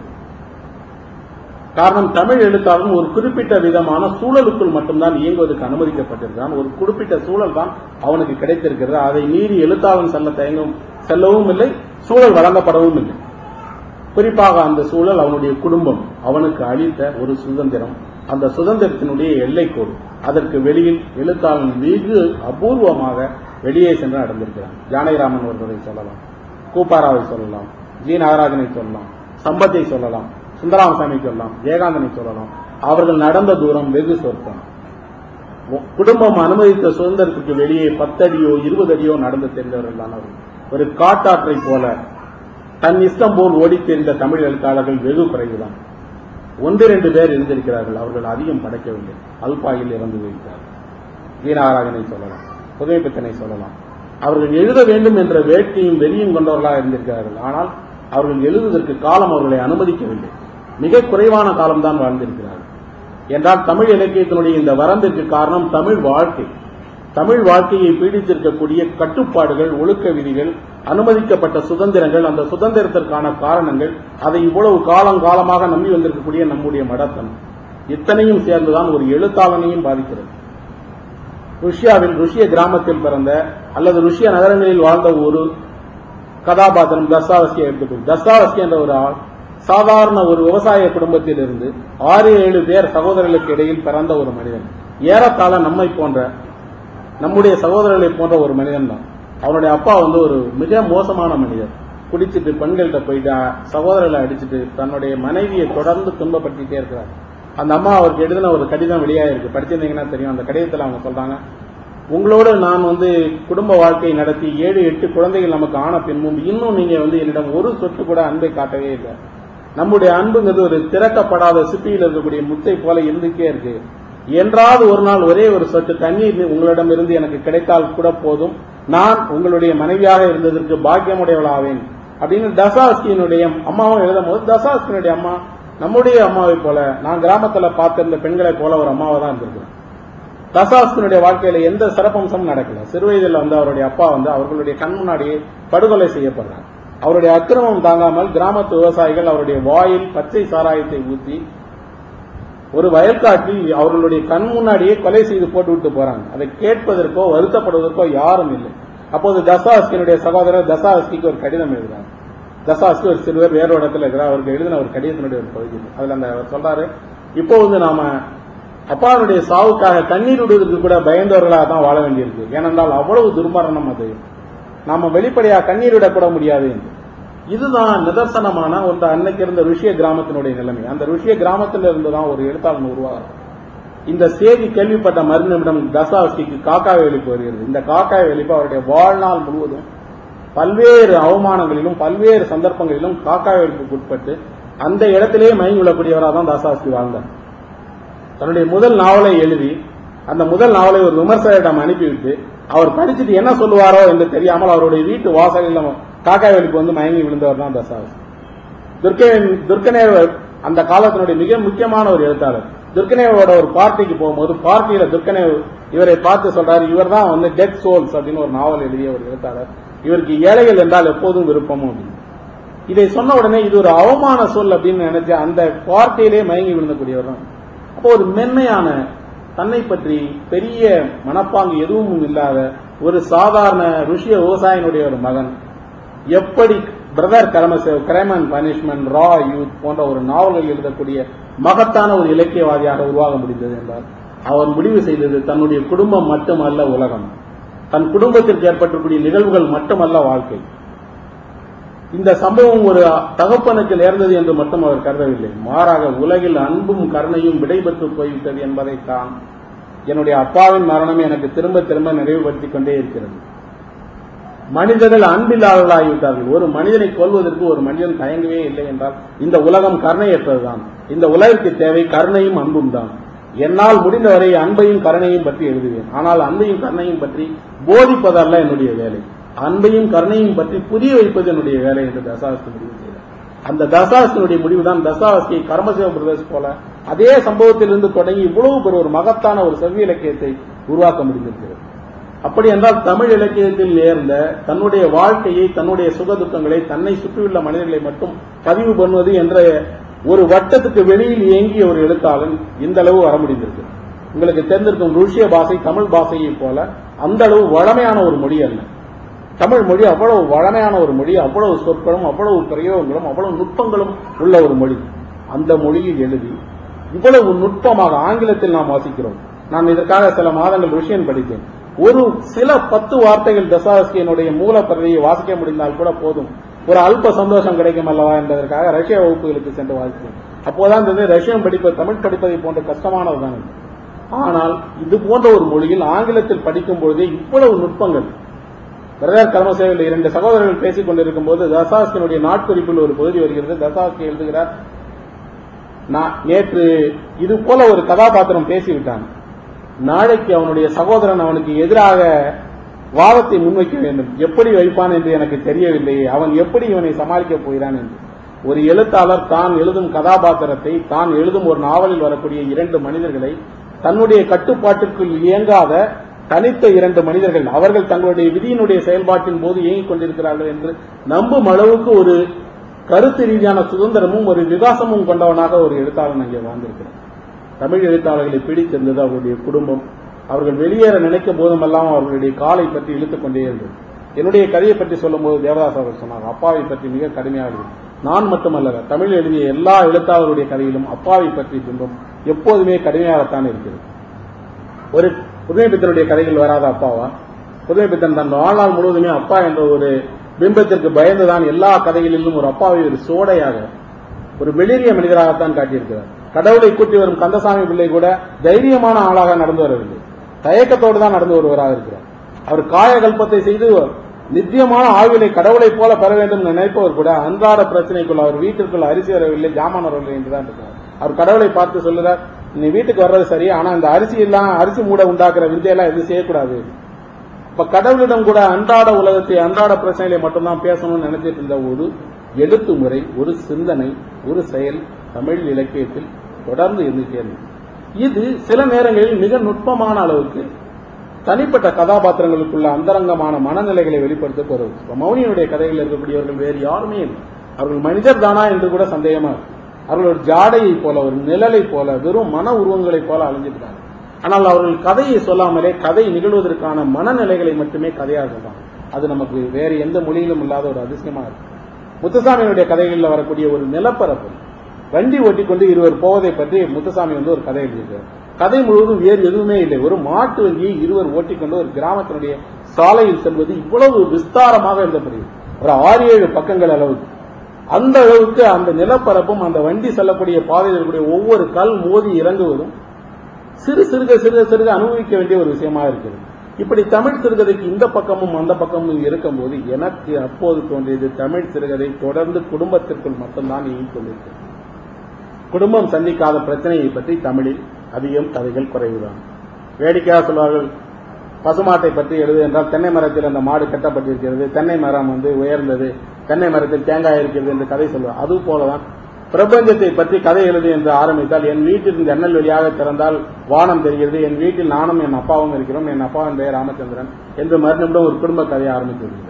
காரணம் தமிழ் எழுத்தாளன் ஒரு குறிப்பிட்ட விதமான சூழலுக்குள் மட்டும்தான் இயங்குவதற்கு அனுமதிக்கப்பட்டிருக்கிறான் ஒரு குறிப்பிட்ட சூழல் தான் அவனுக்கு கிடைத்திருக்கிறது அதை மீறி எழுத்தாளன் செல்ல தயங்கும் செல்லவும் இல்லை சூழல் வழங்கப்படவும் இல்லை குறிப்பாக அந்த சூழல் அவனுடைய குடும்பம் அவனுக்கு அளித்த ஒரு சுதந்திரம் அந்த சுதந்திரத்தினுடைய எல்லைக்கோடு அதற்கு வெளியில் எழுத்தாளன் வெகு அபூர்வமாக வெளியே சென்று நடந்திருக்கிறான் ஜானகிராமன் ஒருவரை சொல்லலாம் கூப்பாராவை சொல்லலாம் ஜி நாகராஜனை சொல்லலாம் சம்பத்தை சொல்லலாம் சுந்தராமசாமி சொல்லலாம் ஜெயகாந்தனை சொல்லலாம் அவர்கள் நடந்த தூரம் வெகு சொற்பம் குடும்பம் அனுமதித்த சுதந்திரத்துக்கு வெளியே பத்தடியோ இருபது அடியோ நடந்து தெரிந்தவர்கள் தான் அவர்கள் ஒரு காட்டாற்றை போல தன் இஷ்டம் போல் ஓடித் தெரிந்த தமிழ் எழுத்தாளர்கள் வெகு குறைவுதான் ஒன்று இரண்டு பேர் இருந்திருக்கிறார்கள் அவர்கள் அதிகம் படைக்கவில்லை அல்பாயில் இறந்து போயிருக்கிறார்கள் வீணாராகனை சொல்லலாம் புகைப்பத்தனை சொல்லலாம் அவர்கள் எழுத வேண்டும் என்ற வேட்கையும் வெறியும் கொண்டவர்களாக இருந்திருக்கிறார்கள் ஆனால் அவர்கள் எழுதுவதற்கு காலம் அவர்களை அனுமதிக்கவில்லை மிக குறைவான காலம்தான் வாழ்ந்திருக்கிறார்கள் என்றால் தமிழ் இலக்கியத்தினுடைய இந்த வரம்பிற்கு காரணம் தமிழ் வாழ்க்கை தமிழ் வாழ்க்கையை பீடித்திருக்கக்கூடிய கட்டுப்பாடுகள் ஒழுக்க விதிகள் அனுமதிக்கப்பட்ட சுதந்திரங்கள் அந்த சுதந்திரத்திற்கான காரணங்கள் அதை இவ்வளவு காலம் காலமாக நம்பி வந்திருக்கக்கூடிய நம்முடைய மடத்தனம் இத்தனையும் சேர்ந்துதான் ஒரு எழுத்தாளனையும் பாதிக்கிறது ருஷ்யாவில் ருஷ்ய கிராமத்தில் பிறந்த அல்லது ருஷ்ய நகரங்களில் வாழ்ந்த ஒரு கதாபாத்திரம் தஸ்தாவஸ்கியை எடுத்துக்கொள் தஸ்தாவஸ்கி என்ற ஒரு ஆள் சாதாரண ஒரு விவசாய குடும்பத்தில் இருந்து ஆறு ஏழு பேர் சகோதரர்களுக்கு இடையில் பிறந்த ஒரு மனிதன் ஏறத்தாழ நம்மை போன்ற நம்முடைய சகோதரர்களை போன்ற ஒரு மனிதன் தான் அவனுடைய அப்பா வந்து ஒரு மிக மோசமான மனிதர் குடிச்சிட்டு பெண்கள்கிட்ட போயிட்டு சகோதரர்களை அடிச்சிட்டு தன்னுடைய மனைவியை தொடர்ந்து துன்பப்படுத்திட்டே இருக்கிறார் அந்த அம்மா அவருக்கு எழுதின ஒரு கடிதம் வெளியாயிருக்கு படிச்சிருந்தீங்கன்னா தெரியும் அந்த கடிதத்தில் அவங்க சொல்றாங்க உங்களோடு நான் வந்து குடும்ப வாழ்க்கை நடத்தி ஏழு எட்டு குழந்தைகள் நமக்கு ஆன பின்பும் இன்னும் நீங்க வந்து என்னிடம் ஒரு சொட்டு கூட அன்பை காட்டவே இல்லை நம்முடைய அன்புங்கிறது ஒரு திறக்கப்படாத சிப்பியில் இருக்கக்கூடிய முத்தை போல இருந்துக்கே இருக்கு என்றாவது ஒரு நாள் ஒரே ஒரு சொட்டு தண்ணீர் உங்களிடம் இருந்து எனக்கு கிடைத்தால் கூட போதும் நான் உங்களுடைய மனைவியாக இருந்ததற்கு பாக்கியமுடையவளாவேன் அப்படின்னு தசாஸ்கியினுடைய அம்மாவும் எழுதும் போது தசாஸ்கியினுடைய அம்மா நம்முடைய அம்மாவை போல நான் கிராமத்துல பார்த்திருந்த பெண்களை போல ஒரு அம்மாவை தான் இருந்திருக்கிறேன் தசாஸ்கனுடைய வாழ்க்கையில எந்த சிறப்பம்சமும் நடக்கல சிறுவயதில் வந்து அவருடைய அப்பா வந்து அவர்களுடைய கண் முன்னாடியே படுகொலை செய்யப்படுறாங்க அவருடைய அக்கிரமம் தாங்காமல் கிராமத்து விவசாயிகள் அவருடைய வாயில் பச்சை சாராயத்தை ஊற்றி ஒரு வயற்காட்டில் அவர்களுடைய கண் முன்னாடியே கொலை செய்து போட்டு விட்டு போறாங்க அதை கேட்பதற்கோ வருத்தப்படுவதற்கோ யாரும் இல்லை அப்போது தசாஸ்கினுடைய சகோதரர் தசாஸ்கிக்கு ஒரு கடிதம் எழுதுறாங்க தசாஸ்து ஒரு சிறுவர் வேற ஒரு இடத்துல இருக்கிறார் அவருக்கு எழுதின ஒரு கடிதத்தினுடைய ஒரு பகுதி இது. அதுல அந்த அவர் சொல்றாரு இப்போ வந்து நாம அப்பாவுடைய சாவுக்காக கண்ணீர் விடுவதற்கு கூட பயந்தவர்களாக தான் வாழ வேண்டியிருக்கு ஏனென்றால் அவ்வளவு துர்மரணம் அது நாம வெளிப்படையா கண்ணீர் விடக்கூட முடியாது என்று இதுதான் நிதர்சனமான ஒரு அன்னைக்கு இருந்த ருஷ்ய கிராமத்தினுடைய நிலைமை அந்த ருஷ்ய கிராமத்தில் இருந்து தான் ஒரு எழுத்தாளன் உருவாகிறார் இந்த செய்தி கேள்விப்பட்ட மறுநிமிடம் தசாவஸ்கிக்கு காக்காய் வெளிப்பு வருகிறது இந்த காக்காய் வெளிப்பு அவருடைய வாழ்நாள் முழுவதும் பல்வேறு அவமானங்களிலும் பல்வேறு சந்தர்ப்பங்களிலும் காக்காய் வெளிப்புக்கு உட்பட்டு அந்த இடத்திலேயே மயங்கி விடக்கூடியவராக தான் தாசாஸ்கி வாழ்ந்தார் தன்னுடைய முதல் நாவலை எழுதி அந்த முதல் நாவலை ஒரு விமர்சகரிடம் அனுப்பிவிட்டு அவர் படிச்சுட்டு என்ன சொல்லுவாரோ என்று தெரியாமல் அவருடைய வீட்டு வாசலில் காக்காய் வெளிப்பு வந்து மயங்கி விழுந்தவர் தான் தசாவஸ்கி துர்கே துர்கனேவர் அந்த காலத்தினுடைய மிக முக்கியமான ஒரு எழுத்தாளர் துர்கனேவோட ஒரு பார்ட்டிக்கு போகும்போது பார்ட்டியில துர்கனேவ் இவரை பார்த்து சொல்றாரு இவர் தான் வந்து டெத் சோல்ஸ் அப்படின்னு ஒரு நாவல் எழுதிய ஒரு எழுத்தாளர் இவருக்கு ஏழைகள் என்றால் எப்போதும் விருப்பமும் அப்படின்னு இதை சொன்ன உடனே இது ஒரு அவமான சொல் அப்படின்னு நினைச்ச அந்த பார்ட்டியிலே மயங்கி விழுந்தக்கூடியவர் தான் அப்போ ஒரு மென்மையான தன்னை பற்றி பெரிய மனப்பாங்கு எதுவும் இல்லாத ஒரு சாதாரண ருஷ்ய விவசாயினுடைய ஒரு மகன் எப்படி brother Karamazov crime and punishment raw youth போன்ற ஒரு நாவல்கள் எழுதக்கூடிய மகத்தான ஒரு இலக்கியவாதியாக உருவாக முடிந்தது என்றால் அவர் முடிவு செய்தது தன்னுடைய குடும்பம் மட்டுமல்ல உலகம் தன் குடும்பத்திற்கு ஏற்பட்டக்கூடிய நிகழ்வுகள் மட்டுமல்ல வாழ்க்கை இந்த சம்பவம் ஒரு தகப்பனுக்கு நேர்ந்தது என்று மட்டும் அவர் கருதவில்லை மாறாக உலகில் அன்பும் கருணையும் விடைபெற்று போய்விட்டது என்பதைத்தான் என்னுடைய அப்பாவின் மரணம் எனக்கு திரும்ப திரும்ப நிறைவுபடுத்திக் கொண்டே இருக்கிறது மனிதர்கள் அன்பில்லாதவர்களாகிவிட்டார்கள் ஒரு மனிதனை கொல்வதற்கு ஒரு மனிதன் தயங்கவே இல்லை என்றால் இந்த உலகம் கருணையற்றதுதான் இந்த உலகிற்கு தேவை கருணையும் அன்பும் தான் என்னால் முடிந்தவரை அன்பையும் கருணையும் பற்றி எழுதுவேன் ஆனால் அன்பையும் கருணையும் பற்றி போதிப்பதல்ல என்னுடைய வேலை அன்பையும் கருணையும் பற்றி புரிய வைப்பது என்னுடைய வேலை என்று தசாஸ்தி முடிவு செய்தார் அந்த தசாஸ்தினுடைய முடிவுதான் தசாஸ்தியை கர்மசிவ பிரதேஷ் போல அதே சம்பவத்திலிருந்து தொடங்கி இவ்வளவு பெரிய ஒரு மகத்தான ஒரு செவ்வி இலக்கியத்தை உருவாக்க முடிந்திருக்கிறது அப்படி என்றால் தமிழ் இலக்கியத்தில் நேர்ந்த தன்னுடைய வாழ்க்கையை தன்னுடைய சுக துக்கங்களை தன்னை சுற்றியுள்ள மனிதர்களை மட்டும் பதிவு பண்ணுவது என்ற ஒரு வட்டத்துக்கு வெளியில் இயங்கிய ஒரு எழுத்தாளன் இந்த அளவு வர முடிந்திருக்கு உங்களுக்கு தெரிந்திருக்கும் ருஷ்ய பாஷை தமிழ் பாஷையை போல அந்த அளவு வளமையான ஒரு மொழி அல்ல தமிழ் மொழி அவ்வளவு வளமையான ஒரு மொழி அவ்வளவு சொற்களும் அவ்வளவு பிரயோகங்களும் அவ்வளவு நுட்பங்களும் உள்ள ஒரு மொழி அந்த மொழியில் எழுதி இவ்வளவு நுட்பமாக ஆங்கிலத்தில் நாம் வாசிக்கிறோம் நான் இதற்காக சில மாதங்கள் ருஷ்யன் படித்தேன் ஒரு சில பத்து வார்த்தைகள் தசாஸ்கியனுடைய மூலப்பிரதியை வாசிக்க முடிந்தால் கூட போதும் ஒரு அல்ப சந்தோஷம் கிடைக்கும் அல்லவா என்பதற்காக ரஷ்ய வகுப்புகளுக்கு சென்று வாசித்தேன் அப்போதான் தெரிஞ்சது ரஷ்யம் படிப்பது தமிழ் படிப்பதை போன்ற கஷ்டமானதுதான் இது. ஆனால் இது போன்ற ஒரு மொழியில் ஆங்கிலத்தில் படிக்கும் பொழுதே இவ்வளவு நுட்பங்கள் பிரதர் கர்மசேவையில் இரண்டு சகோதரர்கள் பேசிக் கொண்டிருக்கும் போது தசாஸ்கினுடைய நாட்குறிப்பில் ஒரு பகுதி வருகிறது தசாஸ்கி எழுதுகிறார் நான் நேற்று இது போல ஒரு கதாபாத்திரம் பேசிவிட்டான் நாளைக்கு அவனுடைய சகோதரன் அவனுக்கு எதிராக வாதத்தை முன்வைக்க வேண்டும் எப்படி வைப்பான் என்று எனக்கு தெரியவில்லை அவன் எப்படி இவனை சமாளிக்கப் போகிறான் என்று ஒரு எழுத்தாளர் தான் எழுதும் கதாபாத்திரத்தை தான் எழுதும் ஒரு நாவலில் வரக்கூடிய இரண்டு மனிதர்களை தன்னுடைய கட்டுப்பாட்டிற்குள் இயங்காத தனித்த இரண்டு மனிதர்கள் அவர்கள் தங்களுடைய விதியினுடைய செயல்பாட்டின் போது இயங்கிக் கொண்டிருக்கிறார்கள் என்று நம்பும் அளவுக்கு ஒரு கருத்து ரீதியான சுதந்திரமும் ஒரு விகாசமும் கொண்டவனாக ஒரு எழுத்தாளன் அங்கே வாழ்ந்திருக்கிறார் தமிழ் எழுத்தாளர்களை பிடித்திருந்தது அவருடைய குடும்பம் அவர்கள் வெளியேற நினைக்கும் போதுமெல்லாம் அவர்களுடைய காலை பற்றி இழுத்துக் கொண்டே இருந்தது என்னுடைய கதையை பற்றி சொல்லும்போது தேவதாஸ் அவர் சொன்னார் அப்பாவை பற்றி மிக கடுமையாக இருந்தது நான் மட்டுமல்ல தமிழ் எழுதிய எல்லா எழுத்தாளருடைய கதையிலும் அப்பாவை பற்றி பின்பம் எப்போதுமே கடுமையாகத்தான் இருக்கிறது ஒரு புதுமைப்பித்தனுடைய கதைகள் வராத அப்பாவா புதுமைப்பித்தன் தன் வாழ்நாள் முழுவதுமே அப்பா என்ற ஒரு பிம்பத்திற்கு பயந்துதான் எல்லா கதைகளிலும் ஒரு அப்பாவை ஒரு சோடையாக ஒரு வெளிரிய மனிதராகத்தான் காட்டியிருக்கிறார் கடவுளை கூட்டி வரும் கந்தசாமி பிள்ளை கூட தைரியமான ஆளாக நடந்து வரவில்லை தயக்கத்தோடு தான் நடந்து வருவராக இருக்கிறார் அவர் காயகல்பத்தை செய்து நித்தியமான ஆய்விலை கடவுளை போல பெற வேண்டும் என்று நினைப்பவர் கூட அன்றாட பிரச்சனைக்குள் அவர் வீட்டிற்குள் அரிசி வரவில்லை ஜாமான் வரவில்லை என்றுதான் இருக்கிறார் அவர் கடவுளை பார்த்து சொல்லுறார் நீ வீட்டுக்கு வர்றது சரி ஆனா இந்த அரிசி எல்லாம் அரிசி மூட உண்டாக்குற விந்தையெல்லாம் எதுவும் செய்யக்கூடாது இப்ப கடவுளிடம் கூட அன்றாட உலகத்தை அன்றாட பிரச்சனைகளை மட்டும்தான் பேசணும்னு நினைச்சிட்டு இருந்த ஒரு எழுத்து முறை ஒரு சிந்தனை ஒரு செயல் தமிழ் இலக்கியத்தில் தொடர்ந்து இருந்துட்டே இருந்தது இது சில நேரங்களில் மிக நுட்பமான அளவுக்கு தனிப்பட்ட கதாபாத்திரங்களுக்குள்ள அந்தரங்கமான மனநிலைகளை வெளிப்படுத்த போறது இப்ப மௌனியினுடைய கதைகளில் இருக்கக்கூடியவர்கள் வேறு யாருமே இல்லை அவர்கள் மனிதர் தானா என்று கூட சந்தேகமா இருக்கு அவர்கள் ஒரு ஜாடையை போல ஒரு நிழலை போல வெறும் மன உருவங்களைப் போல அழிஞ்சிருக்காங்க ஆனால் அவர்கள் கதையை சொல்லாமலே கதை நிகழ்வதற்கான மனநிலைகளை மட்டுமே கதையாக சொல்றாங்க அது நமக்கு வேறு எந்த மொழியிலும் இல்லாத ஒரு அதிசயமா இருக்கு முத்துசாமியினுடைய கதைகளில் வரக்கூடிய ஒரு நிலப்பரப்பு வண்டி ஓட்டிக்கொண்டு இருவர் போவதை பற்றி முத்துசாமி வந்து ஒரு கதை எழுதியிருக்கார் கதை முழுவதும் வேறு எதுவுமே இல்லை ஒரு மாட்டு வண்டியை இருவர் ஓட்டிக்கொண்டு ஒரு கிராமத்தினுடைய சாலையில் செல்வது இவ்வளவு விஸ்தாரமாக எழுதப்படுகிறது ஒரு ஆறு ஏழு பக்கங்கள் அளவுக்கு அந்த அளவுக்கு அந்த நிலப்பரப்பும் அந்த வண்டி செல்லக்கூடிய பாதையில் இருக்கக்கூடிய ஒவ்வொரு கல் மோதி இறங்குவதும் சிறு சிறுக சிறுக சிறுக அனுபவிக்க வேண்டிய ஒரு விஷயமா இருக்கிறது இப்படி தமிழ் சிறுகதைக்கு இந்த பக்கமும் அந்த பக்கமும் இருக்கும்போது எனக்கு அப்போது தோன்றியது தமிழ் சிறுகதை தொடர்ந்து குடும்பத்திற்குள் மட்டும்தான் இயங்கிக் கொண்டிருக்கிறது குடும்பம் சந்திக்காத பிரச்சனையை பற்றி தமிழில் அதிகம் கதைகள் குறைவுதான் வேடிக்கையாக சொல்வார்கள் பசுமாட்டை பற்றி எழுது என்றால் தென்னை மரத்தில் அந்த மாடு கட்டப்பட்டிருக்கிறது தென்னை மரம் வந்து உயர்ந்தது தென்னை மரத்தில் தேங்காய் இருக்கிறது என்று கதை சொல்வார் அது போலதான் பிரபஞ்சத்தை பற்றி கதை எழுது என்று ஆரம்பித்தால் என் வீட்டில் ஜன்னல் வழியாக திறந்தால் வானம் தெரிகிறது என் வீட்டில் நானும் என் அப்பாவும் இருக்கிறோம் என் அப்பாவின் பெயர் ராமச்சந்திரன் என்று மறுநிமிடம் ஒரு குடும்ப கதையை ஆரம்பித்து விடுகிறது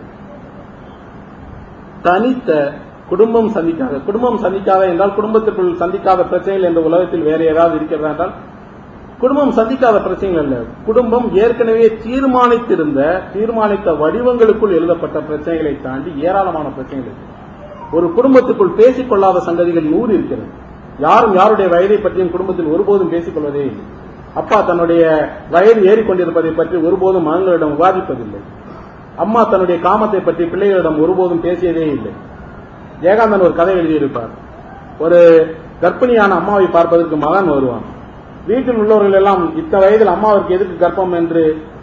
தனித்த குடும்பம் சந்திக்காத குடும்பம் சந்திக்காத என்றால் குடும்பத்திற்குள் சந்திக்காத பிரச்சனைகள் என்ற உலகத்தில் வேற ஏதாவது இருக்கிறதா என்றால் குடும்பம் சந்திக்காத பிரச்சனைகள் அல்ல குடும்பம் ஏற்கனவே தீர்மானித்திருந்த தீர்மானித்த வடிவங்களுக்குள் எழுதப்பட்ட பிரச்சனைகளை தாண்டி ஏராளமான பிரச்சனைகள் இருக்கு ஒரு குடும்பத்துக்குள் பேசிக்கொள்ளாத சங்கதிகள் நூறு இருக்கிறது யாரும் யாருடைய வயதை பற்றியும் குடும்பத்தில் ஒருபோதும் பேசிக்கொள்வதே இல்லை அப்பா தன்னுடைய வயது ஏறிக்கொண்டிருப்பதை பற்றி ஒருபோதும் மகன்களிடம் விவாதிப்பதில்லை அம்மா தன்னுடைய காமத்தை பற்றி பிள்ளைகளிடம் ஒருபோதும் பேசியதே இல்லை ஜெயகாந்தன் ஒரு கதை எழுதியிருப்பார் ஒரு கர்ப்பிணியான அம்மாவை பார்ப்பதற்கு மகன் வருவான் வீட்டில் உள்ளவர்கள் எல்லாம் இத்த வயதில் அம்மாவிற்கு எதுக்கு கர்ப்பம் என்று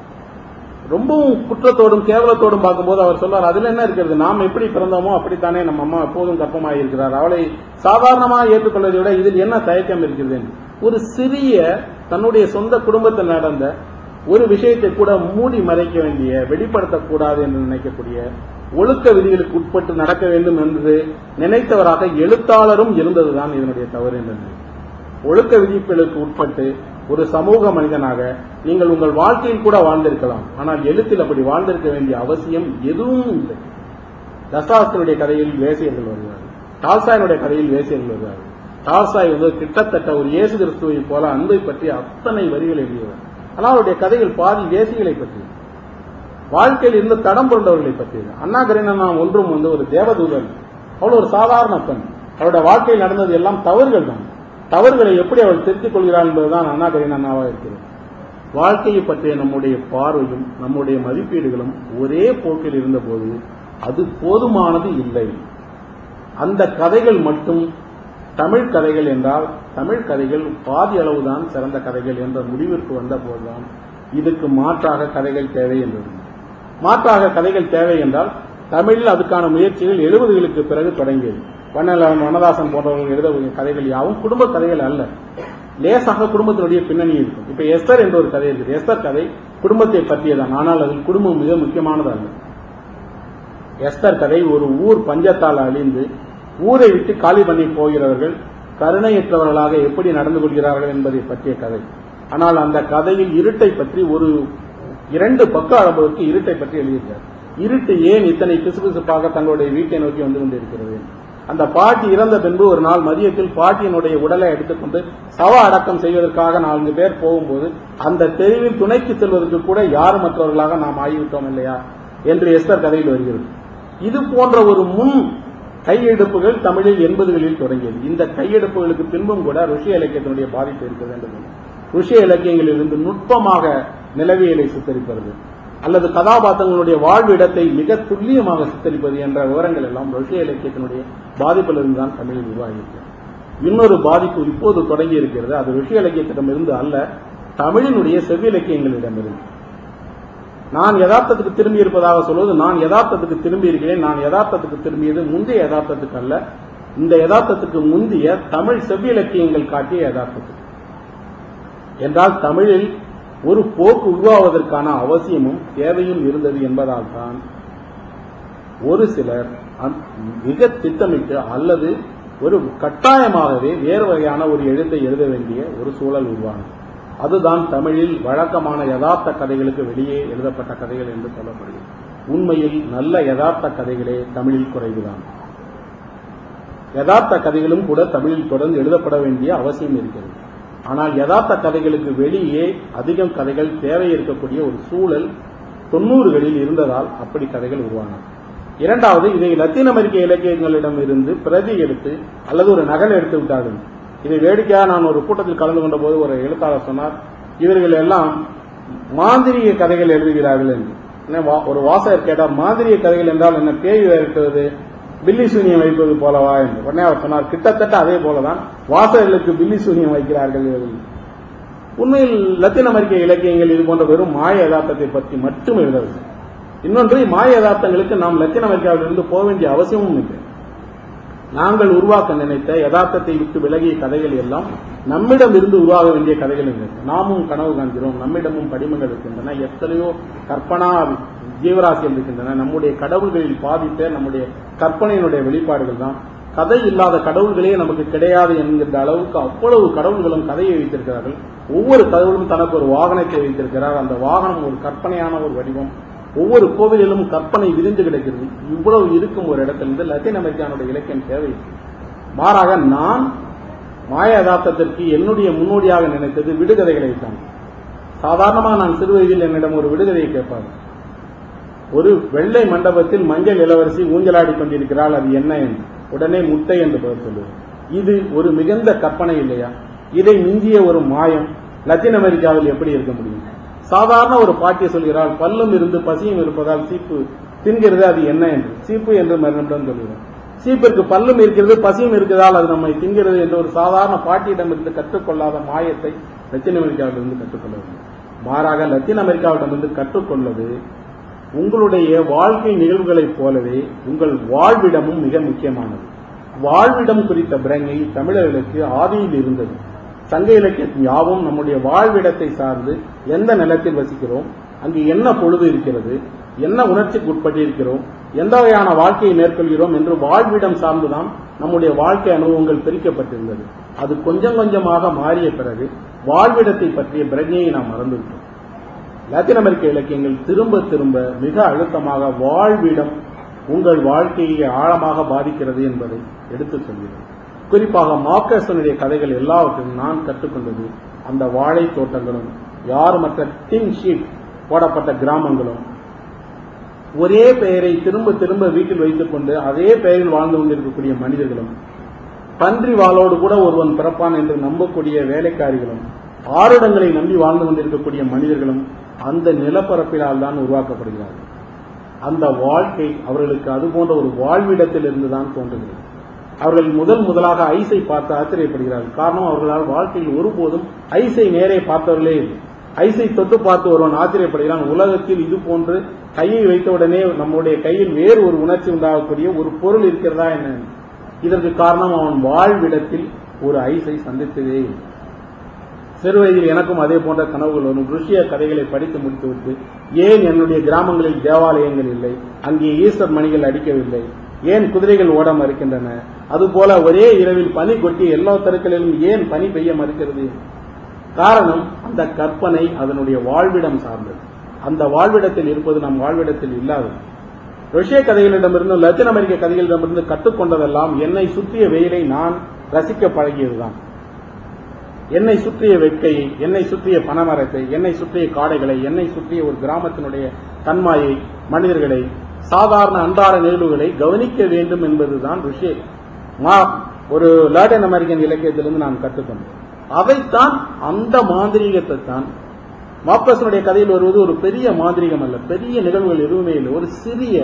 ரொம்பவும் குற்றத்தோடும் கேவலத்தோடும் பார்க்கும்போது அவர் சொல்வார் அதுல என்ன இருக்கிறது நாம் எப்படி பிறந்தோமோ அப்படித்தானே நம்ம அம்மா எப்போதும் கர்ப்பமாக இருக்கிறார் அவளை சாதாரணமாக ஏற்றுக்கொள்வதை விட இதில் என்ன தயக்கம் இருக்கிறது என்று. ஒரு சிறிய தன்னுடைய சொந்த குடும்பத்தில் நடந்த ஒரு விஷயத்தை கூட மூடி மறைக்க வேண்டிய வெளிப்படுத்தக்கூடாது என்று நினைக்கக்கூடிய ஒழுக்க விதிகளுக்கு உட்பட்டு நடக்க வேண்டும் என்று நினைத்தவராக எழுத்தாளரும் இருந்ததுதான் இதனுடைய தவறு என்று நினைக்கிறேன். ஒழுக்க விதிப்புகளுக்கு உட்பட்டு ஒரு சமூக மனிதனாக நீங்கள் உங்கள் வாழ்க்கையில் கூட வாழ்ந்திருக்கலாம் ஆனால் எழுத்தில் அப்படி வாழ்ந்திருக்க வேண்டிய அவசியம் எதுவும் இல்லை தசாஸ்தனுடைய கதையில் வேசியர்கள் வருவார்கள் டால்சாயினுடைய கதையில் வேசியர்கள் வருவார்கள் டால்சாய் வந்து கிட்டத்தட்ட ஒரு இயேசு கிறிஸ்துவை போல அன்பை பற்றி அத்தனை வரிகள் எழுதியவர் ஆனால் அவருடைய கதைகள் பாதி வேசிகளை பற்றி வாழ்க்கையில் இருந்து தடம் புரண்டவர்களை பற்றியது அண்ணா கரீனா ஒன்றும் வந்து ஒரு தேவதூதன் அவள் ஒரு சாதாரண பெண் அவருடைய வாழ்க்கையில் நடந்தது எல்லாம் தவறுகள் தான் தவறுகளை எப்படி அவள் திருத்திக் கொள்கிறாள் என்பதுதான் அண்ணா கரீனாவாக இருக்கிறது வாழ்க்கையை பற்றிய நம்முடைய பார்வையும் நம்முடைய மதிப்பீடுகளும் ஒரே போக்கில் இருந்தபோது அது போதுமானது இல்லை அந்த கதைகள் மட்டும் தமிழ் கதைகள் என்றால் தமிழ் கதைகள் பாதி அளவுதான் சிறந்த கதைகள் என்ற முடிவிற்கு வந்த போதுதான் இதுக்கு மாற்றாக கதைகள் தேவை என்றது மாற்றாக கதைகள் தேவை என்றால் தமிழில் அதுக்கான முயற்சிகள் எழுபதுகளுக்கு பிறகு தொடங்கியது வண்ணலவன் வண்ணதாசன் போன்றவர்கள் எழுத கதைகள் யாவும் குடும்ப கதைகள் அல்ல லேசாக குடும்பத்தினுடைய பின்னணி இருக்கும் இப்ப எஸ்தர் என்ற ஒரு கதை இருக்குது எஸ்தர் கதை குடும்பத்தை பற்றியதான் ஆனால் அதில் குடும்பம் மிக முக்கியமானது அல்ல எஸ்தர் கதை ஒரு ஊர் பஞ்சத்தால் அழிந்து ஊரை விட்டு காலி பண்ணி போகிறவர்கள் கருணையற்றவர்களாக எப்படி நடந்து கொள்கிறார்கள் என்பதை பற்றிய கதை ஆனால் அந்த கதையில் இருட்டை பற்றி ஒரு இரண்டு பக்க அளவுக்கு இருட்டை பற்றி எழுதியிருக்கார் இருட்டு ஏன் இத்தனை பிசுபிசுப்பாக தங்களுடைய வீட்டை நோக்கி வந்து கொண்டிருக்கிறது அந்த பாட்டி இறந்த பின்பு ஒரு நாள் மதியத்தில் பாட்டியினுடைய உடலை எடுத்துக்கொண்டு சவ அடக்கம் செய்வதற்காக நான்கு பேர் போகும்போது அந்த தெருவில் துணைக்கு செல்வதற்கு கூட யார் மற்றவர்களாக நாம் ஆகிவிட்டோம் இல்லையா என்று எஸ்தர் கதையில் வருகிறது இது போன்ற ஒரு முன் கையெடுப்புகள் தமிழில் எண்பதுகளில் தொடங்கியது இந்த கையெடுப்புகளுக்கு பின்பும் கூட ருஷ்ய இலக்கியத்தினுடைய பாதிப்பு இருக்க வேண்டும் ருஷ்ய இலக்கியங்களிலிருந்து நுட்பமாக நிலவியலை சித்தரிப்பது அல்லது கதாபாத்திரங்களுடைய வாழ்விடத்தை மிக துல்லியமாக சித்தரிப்பது என்ற விவரங்கள் எல்லாம் ருஷ்ய இலக்கியத்தினுடைய பாதிப்பிலிருந்து தான் தமிழில் உருவாகியிருக்கிறது இன்னொரு பாதிப்பு இப்போது தொடங்கி இருக்கிறது அது ருஷ்ய இலக்கியத்திடமிருந்து அல்ல தமிழினுடைய செவ்விலக்கியங்களிடமிருந்து நான் யதார்த்தத்துக்கு திரும்பி இருப்பதாக சொல்வது நான் யதார்த்தத்துக்கு திரும்பி இருக்கிறேன் நான் யதார்த்தத்துக்கு திரும்பியது முந்தைய யதார்த்தத்துக்கு அல்ல இந்த யதார்த்தத்துக்கு முந்தைய தமிழ் செவ்விலக்கியங்கள் காட்டிய யதார்த்தத்துக்கு என்றால் தமிழில் ஒரு போக்கு உருவாவதற்கான அவசியமும் தேவையும் இருந்தது என்பதால் தான் ஒரு சிலர் அந்த- மிக திட்டமிட்டு அல்லது ஒரு கட்டாயமாகவே வேறு வகையான ஒரு எழுத்தை எழுத வேண்டிய ஒரு சூழல் உருவானது அதுதான் தமிழில் வழக்கமான யதார்த்த கதைகளுக்கு வெளியே எழுதப்பட்ட கதைகள் என்று சொல்லப்படுகிறது உண்மையில் நல்ல யதார்த்த கதைகளே தமிழில் குறைவுதான் யதார்த்த கதைகளும் கூட தமிழில் தொடர்ந்து எழுதப்பட வேண்டிய அவசியம் இருக்கிறது ஆனால் யதார்த்த கதைகளுக்கு வெளியே அதிகம் கதைகள் தேவை இருக்கக்கூடிய ஒரு சூழல் தொண்ணூறுகளில் இருந்ததால் அப்படி கதைகள் உருவானது இரண்டாவது இதை லத்தீன் அமெரிக்க இலக்கியங்களிடம் இருந்து பிரதி எடுத்து அல்லது ஒரு நகல் எடுத்து விட்டார்கள் இதை வேடிக்கையாக நான் ஒரு கூட்டத்தில் கலந்து கொண்ட போது ஒரு எழுத்தாளர் சொன்னார் இவர்கள் எல்லாம் மாந்திரிக கதைகள் எழுதுகிறார்கள் என்று என்ன வா- ஒரு வாசகர் கேட்டார் மாந்திரிக கதைகள் என்றால் என்ன பேய் விரட்டுவது பில்லி சூனியம் வைப்பது போலவா என்று உடனே அவர் சொன்னார் கிட்டத்தட்ட அதே போலதான் வாசகர்களுக்கு பில்லி சூனியம் வைக்கிறார்கள் இவர்கள் உண்மையில் லத்தீன் அமெரிக்க இலக்கியங்கள் இது போன்ற வெறும் மாய யதார்த்தத்தை பற்றி மட்டும் எழுதவில்லை இன்னொன்று மாய யதார்த்தங்களுக்கு நாம் லத்தீன் அமெரிக்காவிலிருந்து போக வேண்டிய அவசியமும் இல்லை நாங்கள் உருவாக்க நினைத்த யதார்த்தத்தை விட்டு விலகிய கதைகள் எல்லாம் நம்மிடம் இருந்து உருவாக வேண்டிய கதைகள் இல்லை நாமும் கனவு காண்கிறோம் நம்மிடமும் படிமங்கள் இருக்கின்றன எத்தனையோ கற்பனா ஜீவராசிகள் இருக்கின்றன நம்முடைய கடவுள்களில் பாதித்த நம்முடைய கற்பனையினுடைய வெளிப்பாடுகள் தான் கதை இல்லாத கடவுள்களே நமக்கு கிடையாது என்கின்ற அளவுக்கு அவ்வளவு கடவுள்களும் கதையை வைத்திருக்கிறார்கள் ஒவ்வொரு கடவுளும் தனக்கு ஒரு வாகனத்தை வைத்திருக்கிறார் அந்த வாகனம் ஒரு கற்பனையான ஒரு வடிவம் ஒவ்வொரு கோவிலிலும் கற்பனை விரிந்து கிடக்கிறது இவ்வளவு இருக்கும் ஒரு இடத்திலிருந்து லத்தீன் அமெரிக்கானுடைய இலக்கியம் தேவை மாறாக நான் மாய யதார்த்தத்திற்கு என்னுடைய முன்னோடியாக நினைத்தது விடுகதைகளை தான் சாதாரணமாக நான் சிறு வயதில் என்னிடம் ஒரு விடுகதையை கேட்பாங்க ஒரு வெள்ளை மண்டபத்தில் மஞ்சள் இளவரசி ஊஞ்சலாடி கொண்டிருக்கிறாள் அது என்ன என்று உடனே முட்டை என்று பதில் சொல்லுவது இது ஒரு மிகுந்த கற்பனை இல்லையா இதை மிஞ்சிய ஒரு மாயம் லத்தீன் அமெரிக்காவில் எப்படி இருக்க முடியும் சாதாரண ஒரு பாட்டியை சொல்கிறாள் பல்லும் இருந்து பசியும் இருப்பதால் சீப்பு தின்கிறது அது என்ன என்று சீப்பு என்று மறுநிமிடம் சொல்கிறோம் சீப்பிற்கு பல்லும் இருக்கிறது பசியும் இருக்கிறதால் அது நம்மை தின்கிறது என்று ஒரு சாதாரண பாட்டியிடமிருந்து கற்றுக்கொள்ளாத மாயத்தை லத்தீன் அமெரிக்காவிலிருந்து கற்றுக்கொள்ள வேண்டும் மாறாக லத்தீன் அமெரிக்காவிடமிருந்து கற்றுக்கொள்வது உங்களுடைய வாழ்க்கை நிகழ்வுகளைப் போலவே உங்கள் வாழ்விடமும் மிக முக்கியமானது வாழ்விடம் குறித்த பிரங்கை தமிழர்களுக்கு ஆதியில் இருந்தது சங்க இலக்கியம் யாவும் நம்முடைய வாழ்விடத்தை சார்ந்து எந்த நிலத்தில் வசிக்கிறோம் அங்கு என்ன பொழுது இருக்கிறது என்ன உணர்ச்சிக்கு உட்பட்டிருக்கிறோம் எந்த வகையான வாழ்க்கையை மேற்கொள்கிறோம் என்று வாழ்விடம் சார்ந்துதான் நம்முடைய வாழ்க்கை அனுபவங்கள் பிரிக்கப்பட்டிருந்தது அது கொஞ்சம் கொஞ்சமாக மாறிய பிறகு வாழ்விடத்தை பற்றிய பிரஜையை நாம் மறந்துவிட்டோம் லத்தீன் அமெரிக்க இலக்கியங்கள் திரும்ப திரும்ப மிக அழுத்தமாக வாழ்விடம் உங்கள் வாழ்க்கையை ஆழமாக பாதிக்கிறது என்பதை எடுத்துச் சொல்கிறது குறிப்பாக மார்க்கஸனுடைய கதைகள் எல்லாவற்றையும் நான் கற்றுக்கொண்டது அந்த வாழை தோட்டங்களும் யாருமற்ற டின் ஷீட் போடப்பட்ட கிராமங்களும் ஒரே பெயரை திரும்ப திரும்ப வீட்டில் வைத்துக் கொண்டு அதே பெயரில் வாழ்ந்து கொண்டிருக்கக்கூடிய மனிதர்களும் பன்றி வாளோடு கூட ஒருவன் பிறப்பான் என்று நம்பக்கூடிய வேலைக்காரிகளும் ஆருடங்களை நம்பி வாழ்ந்து கொண்டிருக்கக்கூடிய மனிதர்களும் அந்த நிலப்பரப்பினால் தான் உருவாக்கப்படுகிறார்கள் அந்த வாழ்க்கை அவர்களுக்கு அது போன்ற ஒரு வாழ்விடத்தில் இருந்துதான் தோன்றுகிறது அவர்கள் முதல் முதலாக ஐஸை பார்த்து ஆச்சரியப்படுகிறார்கள் காரணம் அவர்களால் வாழ்க்கையில் ஒருபோதும் ஐஸை நேரே பார்த்தவர்களே இல்லை ஐஸை தொட்டு பார்த்து ஒருவன் ஆச்சரியப்படுகிறான் உலகத்தில் இது போன்று கையை வைத்தவுடனே நம்முடைய கையில் வேறு ஒரு உணர்ச்சி உண்டாகக்கூடிய ஒரு பொருள் இருக்கிறதா என்ன இதற்கு காரணம் அவன் வாழ்விடத்தில் ஒரு ஐஸை சந்தித்ததே இல்லை சிறு வயதில் எனக்கும் அதே போன்ற கனவுகள் வரும் ருஷ்ய கதைகளை படித்து முடித்துவிட்டு ஏன் என்னுடைய கிராமங்களில் தேவாலயங்கள் இல்லை அங்கே ஈஸ்டர் மணிகள் அடிக்கவில்லை ஏன் குதிரைகள் ஓட மறுக்கின்றன அதுபோல ஒரே இரவில் பனி கொட்டி எல்லா தெருக்களிலும் ஏன் பனி பெய்ய மறுக்கிறது காரணம் அந்த கற்பனை அதனுடைய வாழ்விடம் சார்ந்தது அந்த வாழ்விடத்தில் இருப்பது நம் வாழ்விடத்தில் இல்லாதது ரஷ்ய கதைகளிடமிருந்து லத்தீன் அமெரிக்க கதைகளிடமிருந்து கற்றுக்கொண்டதெல்லாம் என்னை சுற்றிய வெயிலை நான் ரசிக்க பழகியதுதான் என்னை சுற்றிய வெட்கையை என்னை சுற்றிய பனமரத்தை என்னை சுற்றிய காடைகளை என்னை சுற்றிய ஒரு கிராமத்தினுடைய தன்மாயை மனிதர்களை சாதாரண அன்றாட நிகழ்வுகளை கவனிக்க வேண்டும் என்பதுதான் ருஷ்ய மா ஒரு லாட்டின் அமெரிக்கன் இலக்கியத்திலிருந்து நான் கற்றுக்கொண்டேன் அதைத்தான் அந்த மாந்திரீகத்தை தான் மாப்பசனுடைய கதையில் வருவது ஒரு பெரிய மாந்திரிகம் அல்ல பெரிய நிகழ்வுகள் எதுவுமே இல்லை ஒரு சிறிய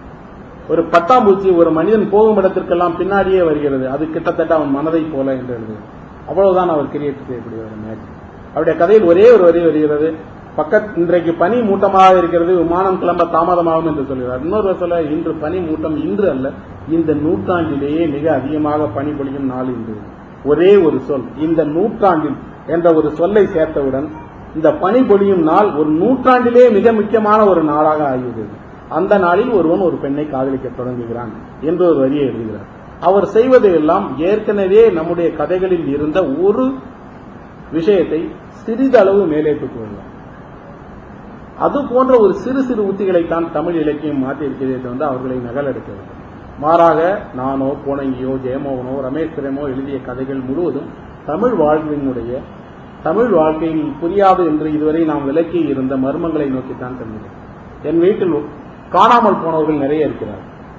ஒரு பட்டாம்பூச்சி ஒரு மனிதன் போகும் இடத்திற்கெல்லாம் பின்னாடியே வருகிறது அது கிட்டத்தட்ட அவன் மனதை போல என்று எழுதுகிறது அவ்வளவுதான் அவர் கிரியேட் செய்யக்கூடிய ஒரு மேஜிக் அவருடைய கதையில் ஒரே ஒரு வரி வருகிறது பக்கத் இன்றைக்கு பனி மூட்டமாக இருக்கிறது விமானம் கிளம்ப தாமதமாகும் என்று சொல்கிறார் இன்னொரு சொல்ல இன்று பனி மூட்டம் இன்று அல்ல இந்த நூற்றாண்டிலேயே மிக அதிகமாக பனி பொழியும் நாள் இன்று ஒரே ஒரு சொல் இந்த நூற்றாண்டில் என்ற ஒரு சொல்லை சேர்த்தவுடன் இந்த பனி பொழியும் நாள் ஒரு நூற்றாண்டிலே மிக முக்கியமான ஒரு நாளாக ஆகிவிடுகிறது அந்த நாளில் ஒருவன் ஒரு பெண்ணை காதலிக்க தொடங்குகிறான் என்று ஒரு வரியை எழுதுகிறார் அவர் செய்வது எல்லாம் ஏற்கனவே நம்முடைய கதைகளில் இருந்த ஒரு விஷயத்தை சிறிதளவு மேலேற்றுக் கொள்ளலாம் அது போன்ற ஒரு சிறு சிறு உத்திகளைத்தான் தமிழ் இலக்கியம் மாற்றியிருக்கிறதே வந்து அவர்களை நகலெடுக்கவில்லை மாறாக நானோ பூனங்கியோ ஜெயமோகனோ ரமேஷ் பிரேமோ எழுதிய கதைகள் முழுவதும் தமிழ் வாழ்வினுடைய தமிழ் வாழ்க்கையில் புரியாது என்று இதுவரை நாம் விலக்கி இருந்த மர்மங்களை நோக்கித்தான் செல்கிறது என் வீட்டில் காணாமல் போனவர்கள் நிறைய இருக்கிறார்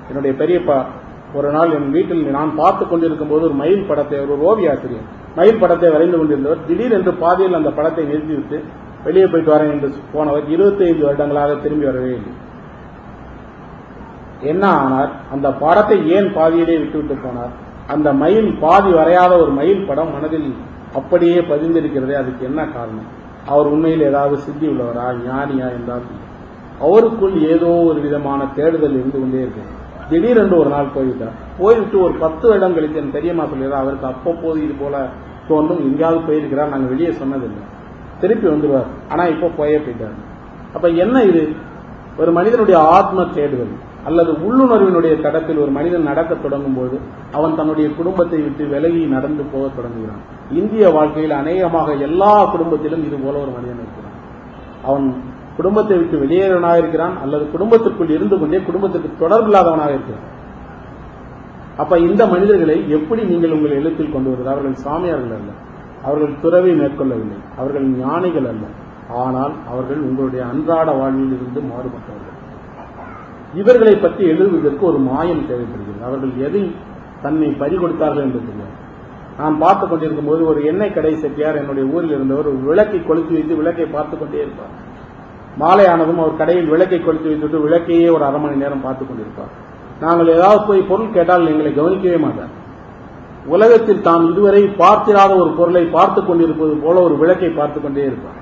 என்னுடைய பெரியப்பா ஒரு நாள் என் வீட்டில் நான் பார்த்து கொண்டிருக்கும் போது ஒரு மயில் படத்தை ஒரு ஓவிய ஆசிரியர் மயில் படத்தை வரைந்து கொண்டிருந்தவர் திடீரென்று பாதியில் அந்த படத்தை நிறுத்திவிட்டு வெளியே போயிட்டு வரேன் என்று போனவர் 25 வருடங்களாக திரும்பி வரவே இல்லை என்ன ஆனார் அந்த படத்தை ஏன் பாதியிலே விட்டுவிட்டு போனார் அந்த மயில் பாதி வரையாத ஒரு மயில் படம் மனதில் அப்படியே பதிந்திருக்கிறதே அதுக்கு என்ன காரணம் அவர் உண்மையில் ஏதாவது சித்தி உள்ளவரா ஞானியா என்றால் அவருக்குள் ஏதோ ஒரு விதமான தேடுதல் இருந்து கொண்டே இருக்கு திடீரென்று ஒரு நாள் போய்விட்டார் போய்விட்டு ஒரு பத்து வருடம் கழித்து என் பெரியம்மா சொல்லிடுறா அவருக்கு அப்பப்போது இது போல தோன்றும் எங்கேயாவது போயிருக்கிறார் நாங்கள் வெளியே சொன்னதில்லை திருப்பி வந்துடுவார் ஆனா இப்போ போயே போயிட்டார் அப்ப என்ன இது ஒரு மனிதனுடைய ஆத்ம தேடுதல் அல்லது உள்ளுணர்வினுடைய தடத்தில் ஒரு மனிதன் நடக்க தொடங்கும் போது அவன் தன்னுடைய குடும்பத்தை விட்டு விலகி நடந்து போக தொடங்குகிறான் இந்திய வாழ்க்கையில் அநேகமாக எல்லா குடும்பத்திலும் இது போல ஒரு மனிதன் இருக்கிறான் அவன் குடும்பத்தை விட்டு வெளியேறவனாக இருக்கிறான் அல்லது குடும்பத்திற்குள் இருந்து கொண்டே குடும்பத்திற்கு தொடர்பில்லாதவனாக இருக்கிறான் அப்ப இந்த மனிதர்களை எப்படி நீங்கள் உங்கள் எழுத்தில் கொண்டு வருவது அவர்கள் சாமியார்கள் அல்ல அவர்கள் துறவை மேற்கொள்ளவில்லை அவர்கள் ஞானிகள் அல்ல ஆனால் அவர்கள் உங்களுடைய அன்றாட வாழ்வில் இருந்து மாறுபட்டவர்கள் இவர்களை பற்றி எழுதுவதற்கு ஒரு மாயம் தேவைப்படுகிறது அவர்கள் எதை தன்னை பறி கொடுத்தார்கள் என்று தெரியாது நான் பார்த்து கொண்டிருக்கும் போது ஒரு எண்ணெய் கடை செட்டியார் என்னுடைய ஊரில் இருந்தவர் ஒரு விளக்கை கொளுத்தி வைத்து விளக்கை பார்த்து கொண்டே இருப்பார் மாலை ஆனதும் அவர் கடையில் விளக்கை கொளுத்தி வைத்துவிட்டு விளக்கையே ஒரு அரை மணி நேரம் பார்த்து கொண்டிருப்பார் நாங்கள் ஏதாவது போய் பொருள் கேட்டால் எங்களை கவனிக்கவே மாட்டார் உலகத்தில் தான் இதுவரை பார்த்திராத ஒரு பொருளை பார்த்து கொண்டிருப்பது போல ஒரு விளக்கை பார்த்து கொண்டே இருப்பார்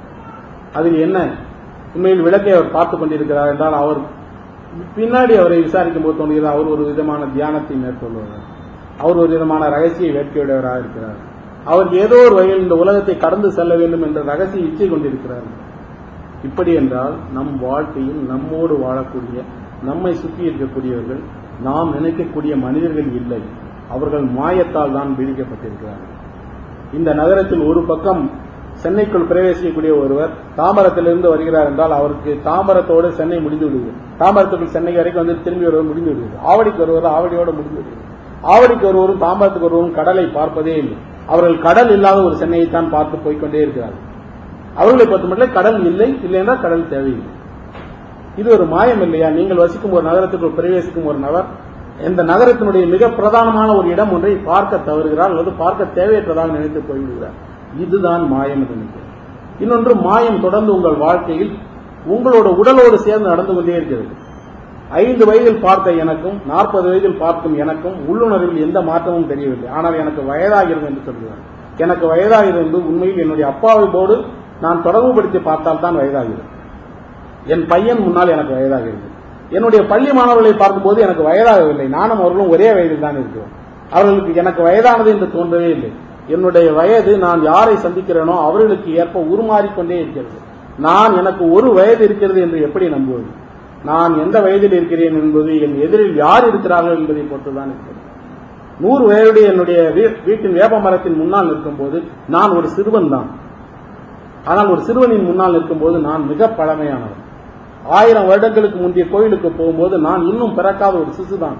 அதில் என்ன உண்மையில் விளக்கை அவர் பார்த்து கொண்டிருக்கிறார் என்றால் அவர் பின்னாடி அவரை விசாரிக்கும் போது தோணுகிறது அவர் ஒரு விதமான தியானத்தை மேற்கொள்வார் அவர் ஒரு விதமான ரகசிய வேட்கையுடையவராக இருக்கிறார் அவர் ஏதோ ஒரு வகையில் இந்த உலகத்தை கடந்து செல்ல வேண்டும் என்ற ரகசிய இச்சை கொண்டிருக்கிறார் இப்படி என்றால் நம் வாழ்க்கையில் நம்மோடு வாழக்கூடிய நம்மை சுற்றி இருக்கக்கூடியவர்கள் நாம் நினைக்கக்கூடிய மனிதர்கள் இல்லை அவர்கள் மாயத்தால் தான் பீடிக்கப்பட்டிருக்கிறார்கள் இந்த நகரத்தில் ஒரு பக்கம் சென்னைக்குள் பிரவேசிக்கக்கூடிய ஒருவர் தாம்பரத்திலிருந்து வருகிறார் என்றால் அவருக்கு தாம்பரத்தோடு சென்னை முடிந்து விடுவது தாம்பரத்துக்குள் சென்னை வரைக்கும் வந்து திரும்பி வருவது முடிந்து விடுவது ஆவடிக்கு வருவது ஆவடியோடு முடிந்து விடுவது ஆவடிக்கு வருவரும் தாம்பரத்துக்கு வருவரும் கடலை பார்ப்பதே இல்லை அவர்கள் கடல் இல்லாத ஒரு சென்னையை தான் பார்த்து போய்க்கொண்டே இருக்கிறார்கள் அவர்களை பொறுத்த மட்டும் கடல் இல்லை இல்லை என்றால் கடல் தேவையில்லை இது ஒரு மாயம் இல்லையா நீங்கள் வசிக்கும் ஒரு நகரத்துக்குள் பிரவேசிக்கும் ஒரு நபர் இந்த நகரத்தினுடைய மிக பிரதானமான ஒரு இடம் ஒன்றை பார்க்க தவறுகிறார் அல்லது பார்க்க தேவையற்றதாக நினைத்து போய்விடுகிறார் இதுதான் மாயம் என்று நினைக்கிறேன் இன்னொன்று மாயம் தொடர்ந்து உங்கள் வாழ்க்கையில் உங்களோட உடலோடு சேர்ந்து நடந்து கொண்டே இருக்கிறது ஐந்து வயதில் பார்த்த எனக்கும் நாற்பது வயதில் பார்க்கும் எனக்கும் உள்ளுணர்வில் எந்த மாற்றமும் தெரியவில்லை ஆனால் எனக்கு வயதாகிறது என்று சொல்கிறார் எனக்கு வயதாகிறது உண்மையில் என்னுடைய அப்பாவோடு நான் தொடர்புபடுத்தி பார்த்தால் தான் வயதாகிறது என் பையன் முன்னால் எனக்கு வயதாகிறது என்னுடைய பள்ளி மாணவர்களை பார்க்கும்போது எனக்கு வயதாகவில்லை நானும் அவர்களும் ஒரே வயதில் தான் இருக்கிறோம் அவர்களுக்கு எனக்கு வயதானது என்று தோன்றவே இல்லை என்னுடைய வயது நான் யாரை சந்திக்கிறேனோ அவர்களுக்கு ஏற்ப உருமாறிக்கொண்டே இருக்கிறது நான் எனக்கு ஒரு வயது இருக்கிறது என்று எப்படி நம்புவது நான் எந்த வயதில் இருக்கிறேன் என்பது என் எதிரில் யார் இருக்கிறார்கள் என்பதை பொறுத்துதான் இருக்கிறது நூறு வயதுடைய என்னுடைய வீ- வீட்டின் வேப்ப மரத்தின் முன்னால் நிற்கும் போது நான் ஒரு சிறுவன் தான் ஆனால் ஒரு சிறுவனின் முன்னால் நிற்கும்போது நான் மிக பழமையானவன் ஆயிரம் வருடங்களுக்கு முந்தைய கோயிலுக்கு போகும்போது நான் இன்னும் பிறக்காத ஒரு சிசுதான்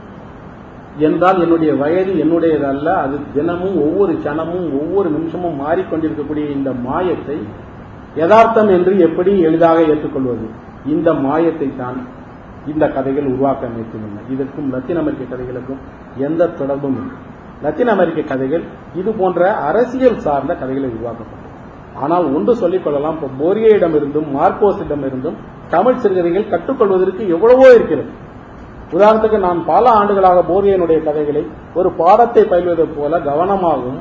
என்றால் என்னுடைய வயது என்னுடையது அல்ல அது தினமும் ஒவ்வொரு கணமும் ஒவ்வொரு நிமிஷமும் மாறிக்கொண்டிருக்கக்கூடிய இந்த மாயத்தை யதார்த்தம் என்று எப்படி எளிதாக ஏற்றுக்கொள்வது இந்த மாயத்தை தான் இந்த கதைகள் உருவாக்க நினைக்கின்றன இதற்கும் லத்தீன் அமெரிக்க கதைகளுக்கும் எந்த தொடர்பும் இல்லை லத்தீன் அமெரிக்க கதைகள் இது போன்ற அரசியல் சார்ந்த கதைகளை உருவாக்கப்பட்டது ஆனால் ஒன்று சொல்லிக் கொள்ளலாம் இப்போ போரியேயிடமிருந்தும் மார்க்கோஸிடமிருந்தும் தமிழ் சிறுகதைகள் கற்றுக்கொள்வதற்கு எவ்வளவோ இருக்கிறது உதாரணத்துக்கு நான் பல ஆண்டுகளாக போரியனுடைய கதைகளை ஒரு பாடத்தை பயில்வது போல கவனமாகவும்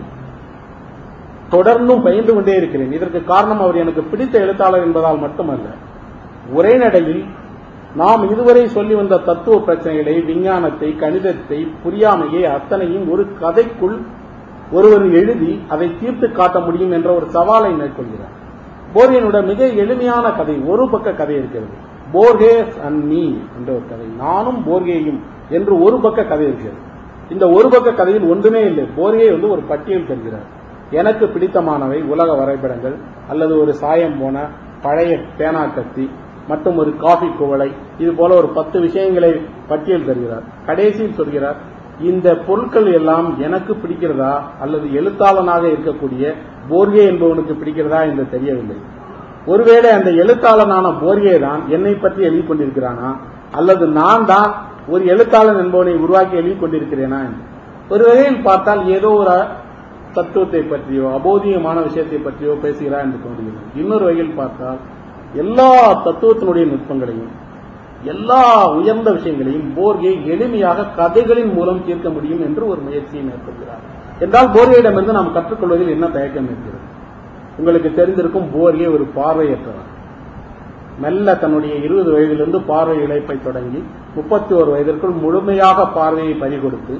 தொடர்ந்தும் பயின்று கொண்டே இருக்கிறேன் இதற்கு காரணம் அவர் எனக்கு பிடித்த எழுத்தாளர் என்பதால் மட்டுமல்ல உரைநடையில் நாம் இதுவரை சொல்லி வந்த தத்துவ பிரச்சனைகளை விஞ்ஞானத்தை கணிதத்தை புரியாமையை அத்தனையும் ஒரு கதைக்குள் ஒருவர் எழுதி அதை தீர்த்து காட்ட முடியும் என்ற ஒரு சவாலை மேற்கொள்கிறார் போரியனோட மிக எளிமையான கதை ஒரு பக்க கதை இருக்கிறது போர்கேஸ் அண்ட் மீ என்ற ஒரு கதை நானும் போர்கேயும் என்று ஒரு பக்க கதை இருக்கிறது இந்த ஒரு பக்க கதையில் ஒன்றுமே இல்லை போர்கே வந்து ஒரு பட்டியல் தருகிறார் எனக்கு பிடித்தமானவை உலக வரைபடங்கள் அல்லது ஒரு சாயம் போன பழைய பேனா கத்தி மற்றும் ஒரு காஃபி குவளை இது போல ஒரு பத்து விஷயங்களை பட்டியல் தருகிறார் கடைசியில் சொல்கிறார் இந்த பொருட்கள் எல்லாம் எனக்கு பிடிக்கிறதா அல்லது எழுத்தாளனாக இருக்கக்கூடிய போர்கே என்பவனுக்கு பிடிக்கிறதா என்று தெரியவில்லை ஒருவேளை அந்த எழுத்தாளனான போர்கே தான் என்னை பற்றி எழுதி கொண்டிருக்கிறானா அல்லது நான் தான் ஒரு எழுத்தாளன் என்பவனை உருவாக்கி எழுதி கொண்டிருக்கிறேனா என்று ஒரு வகையில் பார்த்தால் ஏதோ ஒரு தத்துவத்தை பற்றியோ அபோதியமான விஷயத்தை பற்றியோ பேசுகிறார் என்று தோன்றுகிறது இன்னொரு வகையில் பார்த்தால் எல்லா தத்துவத்தினுடைய நுட்பங்களையும் எல்லா உயர்ந்த விஷயங்களையும் போர்கே எளிமையாக கதைகளின் மூலம் தீர்க்க முடியும் என்று ஒரு முயற்சியை மேற்கொள்கிறார் என்றால் போர்கேயிடமிருந்து நாம் கற்றுக்கொள்வதில் என்ன தயக்கம் இருக்கிறது உங்களுக்கு தெரிந்திருக்கும் போர்கே ஒரு பார்வையற்றவர் மெல்ல தன்னுடைய இருபது வயதிலிருந்து பார்வை இழைப்பை தொடங்கி முப்பத்தி ஒரு வயதிற்குள் முழுமையாக பார்வையை பறிகொடுத்து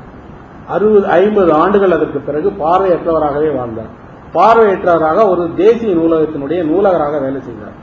அறுபது ஐம்பது ஆண்டுகள் அதற்கு பிறகு பார்வையற்றவராகவே வாழ்ந்தார் பார்வையற்றவராக ஒரு தேசிய நூலகத்தினுடைய நூலகராக வேலை செய்தார்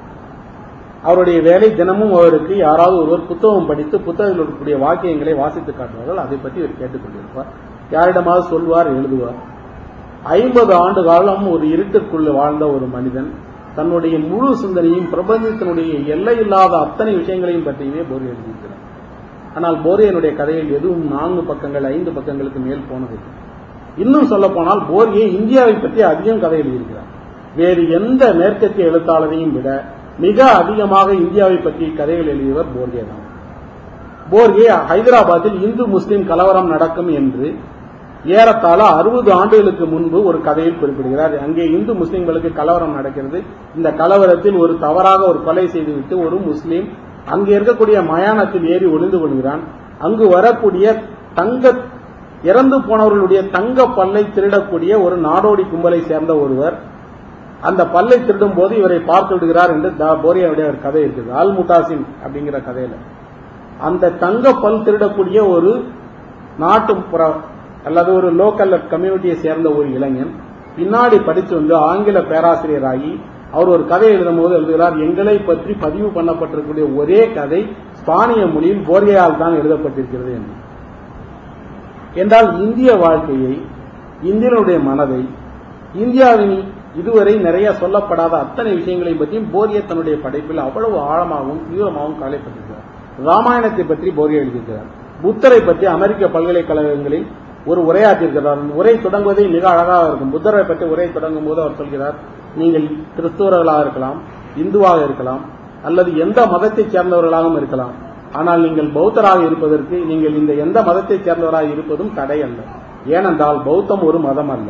அவருடைய வேலை தினமும் அவருக்கு யாராவது ஒருவர் புத்தகம் படித்து புத்தகத்தில் இருக்கக்கூடிய வாக்கியங்களை வாசித்து காட்டுவார்கள் அதை பற்றி இவர் கேட்டுக்கொண்டிருப்பார் யாரிடமாவது சொல்வார் எழுதுவார் ஐம்பது ஆண்டு காலம் ஒரு இருட்டிற்குள்ள வாழ்ந்த ஒரு மனிதன் தன்னுடைய முழு சிந்தனையும் பிரபஞ்சத்தினுடைய எல்லையில்லாத அத்தனை விஷயங்களையும் பற்றியுமே போர் எழுதியிருக்கிறார் ஆனால் போரியனுடைய கதையில் எதுவும் நான்கு பக்கங்கள் ஐந்து பக்கங்களுக்கு மேல் போனதில்லை இன்னும் சொல்ல போனால் போரியே இந்தியாவை பற்றி அதிகம் கதை எழுதியிருக்கிறார் வேறு எந்த மேற்கத்திய எழுத்தாளரையும் விட மிக அதிகமாக இந்தியாவை பற்றி கதைகள் எழுதியவர் போர்கே தான் போர்கே ஹைதராபாத்தில் இந்து முஸ்லிம் கலவரம் நடக்கும் என்று ஏறத்தாழ அறுபது ஆண்டுகளுக்கு முன்பு ஒரு கதையில் குறிப்பிடுகிறார் அங்கே இந்து முஸ்லிம்களுக்கு கலவரம் நடக்கிறது இந்த கலவரத்தில் ஒரு தவறாக ஒரு கொலை செய்துவிட்டு ஒரு முஸ்லிம் அங்கே இருக்கக்கூடிய மயானத்தில் ஏறி ஒளிந்து கொள்கிறான் அங்கு வரக்கூடிய தங்க இறந்து போனவர்களுடைய தங்க பல்லை திருடக்கூடிய ஒரு நாடோடி கும்பலை சேர்ந்த ஒருவர் அந்த பல்லை திருடும் போது இவரை பார்த்து விடுகிறார் என்று போரியாவுடைய ஒரு கதை இருக்குது அல் முட்டாசின் அப்படிங்கிற கதையில அந்த தங்க பல் திருடக்கூடிய ஒரு நாட்டுப்புற அல்லது ஒரு லோக்கல் கம்யூனிட்டியை சேர்ந்த ஒரு இளைஞன் பின்னாடி படித்து வந்து ஆங்கில பேராசிரியராகி அவர் ஒரு கதை எழுதும் போது எழுதுகிறார் எங்களை பற்றி பதிவு பண்ணப்பட்டிருக்கக்கூடிய ஒரே கதை ஸ்பானிய மொழியில் போர்கையால் தான் எழுதப்பட்டிருக்கிறது என்று என்றால் இந்திய வாழ்க்கையை இந்தியனுடைய மனதை இந்தியாவின் இதுவரை நிறைய சொல்லப்படாத அத்தனை விஷயங்களையும் பற்றியும் போரிய தன்னுடைய படைப்பில் அவ்வளவு ஆழமாகவும் தீவிரமாகவும் கவலைப்பட்டிருக்கிறார் ராமாயணத்தை பற்றி போரிய எழுதியிருக்கிறார் புத்தரை பற்றி அமெரிக்க பல்கலைக்கழகங்களில் ஒரு உரையாற்றிருக்கிறார் உரை தொடங்குவதே மிக அழகாக இருக்கும் புத்தரை பற்றி உரை தொடங்கும் போது அவர் சொல்கிறார் நீங்கள் கிறிஸ்தவர்களாக இருக்கலாம் இந்துவாக இருக்கலாம் அல்லது எந்த மதத்தைச் சேர்ந்தவர்களாகவும் இருக்கலாம் ஆனால் நீங்கள் பௌத்தராக இருப்பதற்கு நீங்கள் இந்த எந்த மதத்தைச் சேர்ந்தவராக இருப்பதும் தடை அல்ல ஏனென்றால் பௌத்தம் ஒரு மதம் அல்ல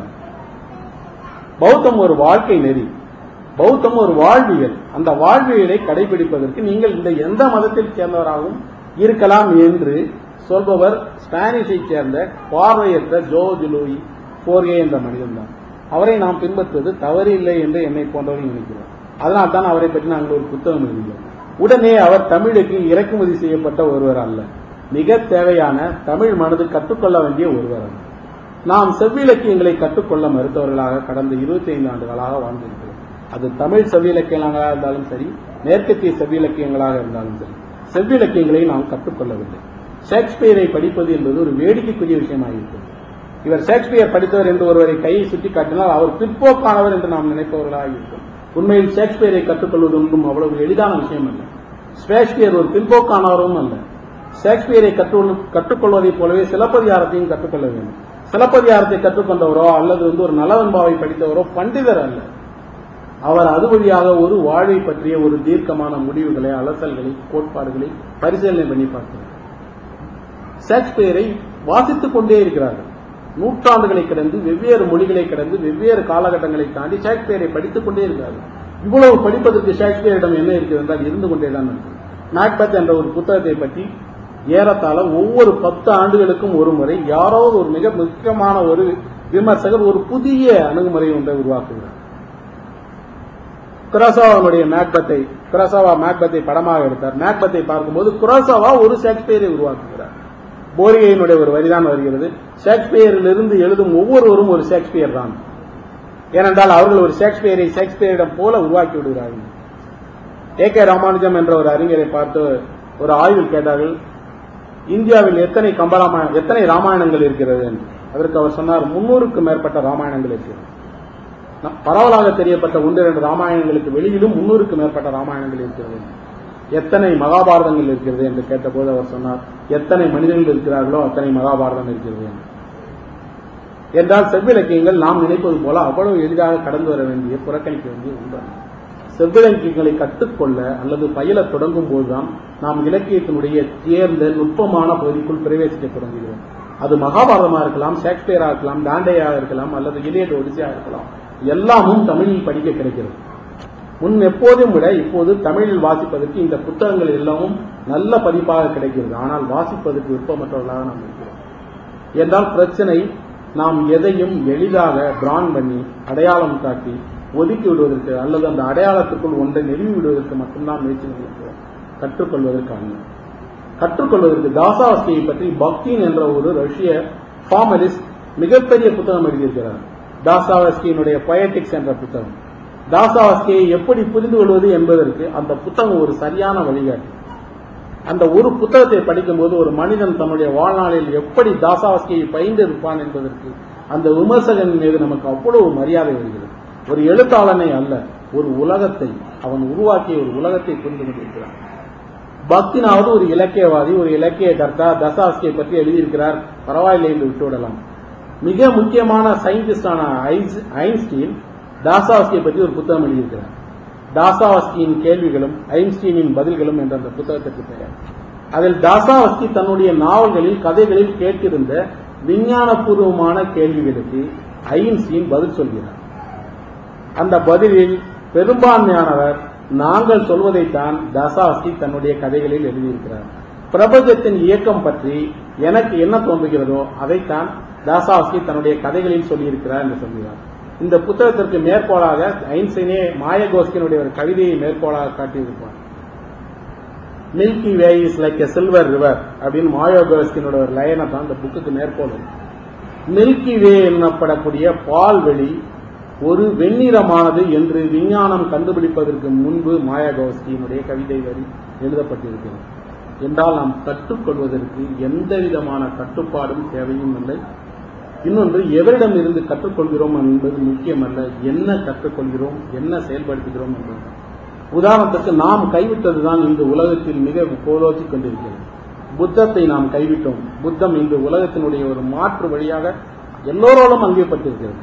பௌத்தம் ஒரு வாழ்க்கை நெறி பௌத்தம் ஒரு வாழ்வியல் அந்த வாழ்வியலை கடைபிடிப்பதற்கு நீங்கள் இந்த எந்த மதத்தில் சேர்ந்தவராகவும் இருக்கலாம் என்று சொல்பவர் ஸ்பானிஷை சேர்ந்த பார்வையற்ற ஜோ ஜுலூயி போர்கே என்ற மனிதன் தான் அவரை நாம் பின்பற்றுவது தவறில்லை என்று என்னை போன்றவர்கள் நினைக்கிறோம் அதனால் தான் அவரை பற்றி நாங்கள் ஒரு புத்தகம் எழுதினோம் உடனே அவர் தமிழுக்கு இறக்குமதி செய்யப்பட்ட ஒருவர் அல்ல மிக தேவையான தமிழ் மனது கற்றுக்கொள்ள வேண்டிய ஒருவர் அல்ல நாம் செவ்விலக்கியங்களை கற்றுக்கொள்ள மறுத்தவர்களாக கடந்த இருபத்தி ஐந்து ஆண்டுகளாக வாழ்ந்திருக்கிறோம் அது தமிழ் செவ்விலக்கியங்களாக இருந்தாலும் சரி மேற்கத்திய செவ்விலக்கியங்களாக இருந்தாலும் சரி செவ்விலக்கியங்களை நாம் கற்றுக்கொள்ளவில்லை ஷேக்ஸ்பியரை படிப்பது என்பது ஒரு வேடிக்கைக்குரிய விஷயமாக இருக்கிறது இவர் ஷேக்ஸ்பியர் படித்தவர் என்று ஒருவரை கையை சுட்டி காட்டினால் அவர் பிற்போக்கானவர் என்று நாம் நினைப்பவர்களாக இருக்கும் உண்மையில் ஷேக்ஸ்பியரை கற்றுக்கொள்வது ஒன்றும் அவ்வளவு எளிதான விஷயம் அல்ல ஷேக்ஸ்பியர் ஒரு பிற்போக்கானவரும் அல்ல ஷேக்ஸ்பியரை கற்று கற்றுக்கொள்வதைப் போலவே சிலப்பதிகாரத்தையும் கற்றுக்கொள்ள வேண்டும் சிலப்பதிகாரத்தை கற்றுக்கொண்டவரோ அல்லது வந்து ஒரு நலவன்பாவை படித்தவரோ பண்டிதர் அல்ல அவர் அது வழியாக ஒரு வாழ்வை பற்றிய ஒரு தீர்க்கமான முடிவுகளை அலசல்களை கோட்பாடுகளை பரிசீலனை பண்ணி பார்க்கிறார் ஷேக்ஸ்பியரை வாசித்துக் கொண்டே இருக்கிறார்கள் நூற்றாண்டுகளை கடந்து வெவ்வேறு மொழிகளை கடந்து வெவ்வேறு காலகட்டங்களை தாண்டி ஷேக்ஸ்பியரை படித்துக் கொண்டே இருக்கிறார்கள் இவ்வளவு படிப்பதற்கு ஷேக்ஸ்பியரிடம் என்ன இருக்கிறது என்றால் இருந்து கொண்டே தான் இருக்கிறது மேக்பத் என்ற ஒரு புத்தகத்தை பற்றி ஏறத்தாழ ஒவ்வொரு பத்து ஆண்டுகளுக்கும் ஒரு முறை யாராவது ஒரு மிக முக்கியமான ஒரு விமர்சகர் ஒரு புதிய அணுகுமுறை ஒன்றை உருவாக்குகிறார் குரசாவாவுடைய மேக்பத்தை குரசாவா மேக்பத்தை படமாக எடுத்தார் மேக்பத்தை பார்க்கும்போது குரசாவா ஒரு ஷேக்ஸ்பியரை உருவாக்குகிறார் போரிகையினுடைய ஒரு வரிதான் வருகிறது ஷேக்ஸ்பியரிலிருந்து எழுதும் ஒவ்வொருவரும் ஒரு ஷேக்ஸ்பியர் தான் ஏனென்றால் அவர்கள் ஒரு ஷேக்ஸ்பியரை ஷேக்ஸ்பியரிடம் போல உருவாக்கி விடுகிறார்கள் ஏ கே ராமானுஜம் என்ற ஒரு அறிஞரை பார்த்து ஒரு ஆய்வில் கேட்டார்கள் இந்தியாவில் எத்தனை கம்பராமாயணம் எத்தனை ராமாயணங்கள் இருக்கிறது என்று அதற்கு அவர் சொன்னார் முன்னூறுக்கு மேற்பட்ட ராமாயணங்கள் இருக்கிறது பரவலாக தெரியப்பட்ட ஒன்று இரண்டு ராமாயணங்களுக்கு வெளியிலும் முன்னூறுக்கு மேற்பட்ட ராமாயணங்கள் இருக்கிறது எத்தனை மகாபாரதங்கள் இருக்கிறது என்று கேட்டபோது அவர் சொன்னார் எத்தனை மனிதர்கள் இருக்கிறார்களோ அத்தனை மகாபாரதம் இருக்கிறது என்று என்றால் செவ்விலக்கியங்கள் நாம் நினைப்பது போல அவ்வளவு எளிதாக கடந்து வர வேண்டிய புறக்கணிக்க வேண்டிய ஒன்று செவ்விலக்கியங்களை கற்றுக்கொள்ள அல்லது பயிலத் தொடங்கும் போதுதான் நாம் இலக்கியத்தினுடைய தேர்ந்த நுட்பமான பகுதிக்குள் பிரவேசிக்க தொடங்குகிறோம் அது மகாபாரதமா இருக்கலாம் ஷேக்ஸ்பியரா இருக்கலாம் டாண்டேயா இருக்கலாம் அல்லது இலியட் ஒடிசியா இருக்கலாம் எல்லாமும் தமிழில் படிக்க கிடைக்கிறது முன் எப்போதும் விட இப்போது தமிழில் வாசிப்பதற்கு இந்த புத்தகங்கள் எல்லாமும் நல்ல பதிப்பாக கிடைக்கிறது ஆனால் வாசிப்பதற்கு விருப்பமற்றவர்களாக நாம் இருக்கிறோம் என்றால் பிரச்சனை நாம் எதையும் எளிதாக பிரான் பண்ணி அடையாளம் காட்டி ஒதுக்கி விடுவதற்கு அல்லது அந்த அடையாளத்துக்குள் ஒன்றை நெருங்கி விடுவதற்கு மட்டும்தான் முயற்சி செய்கிறோம் கற்றுக்கொள்வதற்கு அல்ல கற்றுக்கொள்வதற்கு தாசாவஸ்கியை பற்றி பக்தின் என்ற ஒரு ரஷ்ய ஃபார்மலிஸ்ட் மிகப்பெரிய புத்தகம் எழுதியிருக்கிறார் தாசாவஸ்கியினுடைய பொயட்டிக்ஸ் என்ற புத்தகம் தாசாவஸ்கியை எப்படி புரிந்து கொள்வது என்பதற்கு அந்த புத்தகம் ஒரு சரியான வழிகாட்டி அந்த ஒரு புத்தகத்தை படிக்கும்போது ஒரு மனிதன் தன்னுடைய வாழ்நாளில் எப்படி தாசாவஸ்கியை பயின்றிருப்பான் என்பதற்கு அந்த விமர்சகன் மீது நமக்கு அவ்வளவு மரியாதை வருகிறது ஒரு எழுத்தாளனை அல்ல ஒரு உலகத்தை அவன் உருவாக்கிய ஒரு உலகத்தை புரிந்து கொண்டிருக்கிறான் பக்தினாவது ஒரு இலக்கியவாதி ஒரு இலக்கிய கர்த்தா தசாஸ்கியை பற்றி எழுதியிருக்கிறார் பரவாயில்லை என்று விட்டுவிடலாம் மிக முக்கியமான சயின்டிஸ்டான ஐன்ஸ்டீன் தாசாவஸ்கியை பற்றி ஒரு புத்தகம் எழுதியிருக்கிறார் தாசாவஸ்கியின் கேள்விகளும் ஐன்ஸ்டீனின் பதில்களும் என்ற அந்த புத்தகத்திற்கு பெயர் அதில் தாசாவஸ்கி தன்னுடைய நாவல்களில் கதைகளில் கேட்டிருந்த விஞ்ஞானபூர்வமான கேள்விகளுக்கு ஐன்ஸ்டீன் பதில் சொல்கிறார் அந்த பதிலில் பெரும்பான்மையானவர் நாங்கள் சொல்வதைத்தான் தாசாவஸ்கி தன்னுடைய கதைகளில் எழுதியிருக்கிறார் பிரபஞ்சத்தின் இயக்கம் பற்றி எனக்கு என்ன தோன்றுகிறதோ அதைத்தான் தாசாவஸ்கி தன்னுடைய கதைகளில் சொல்லியிருக்கிறார் என்று சொல்கிறார் இந்த புத்தகத்திற்கு மேற்கோளாக ஐன்ஸ்டீனே மாயகோஸ்கினுடைய ஒரு கவிதையை மேற்கோளாக காட்டியிருப்பார் milky way is like a silver river அப்படின்னு மாயோகோஸ்கினோட ஒரு லைனை தான் இந்த புக்குக்கு மேற்கோள் மில்கி வே என்னப்படக்கூடிய பால்வெளி ஒரு வெண்ணிறமானது என்று விஞ்ஞானம் கண்டுபிடிப்பதற்கு முன்பு மாயாகோஸ்கியினுடைய கவிதை வரி எழுதப்பட்டிருக்கிறது என்றால் நாம் கற்றுக்கொள்வதற்கு எந்த விதமான கட்டுப்பாடும் தேவையும் இல்லை இன்னொன்று எவரிடம் இருந்து கற்றுக்கொள்கிறோம் என்பது முக்கியமல்ல என்ன கற்றுக்கொள்கிறோம் என்ன செயல்படுத்துகிறோம் என்பது உதாரணத்துக்கு நாம் கைவிட்டதுதான் இந்த உலகத்தில் மிக கோலோச்சிக் கொண்டிருக்கிறது புத்தத்தை நாம் கைவிட்டோம் புத்தம் இன்று உலகத்தினுடைய ஒரு மாற்று வழியாக எல்லோரோடும் அங்கீகப்பட்டிருக்கிறது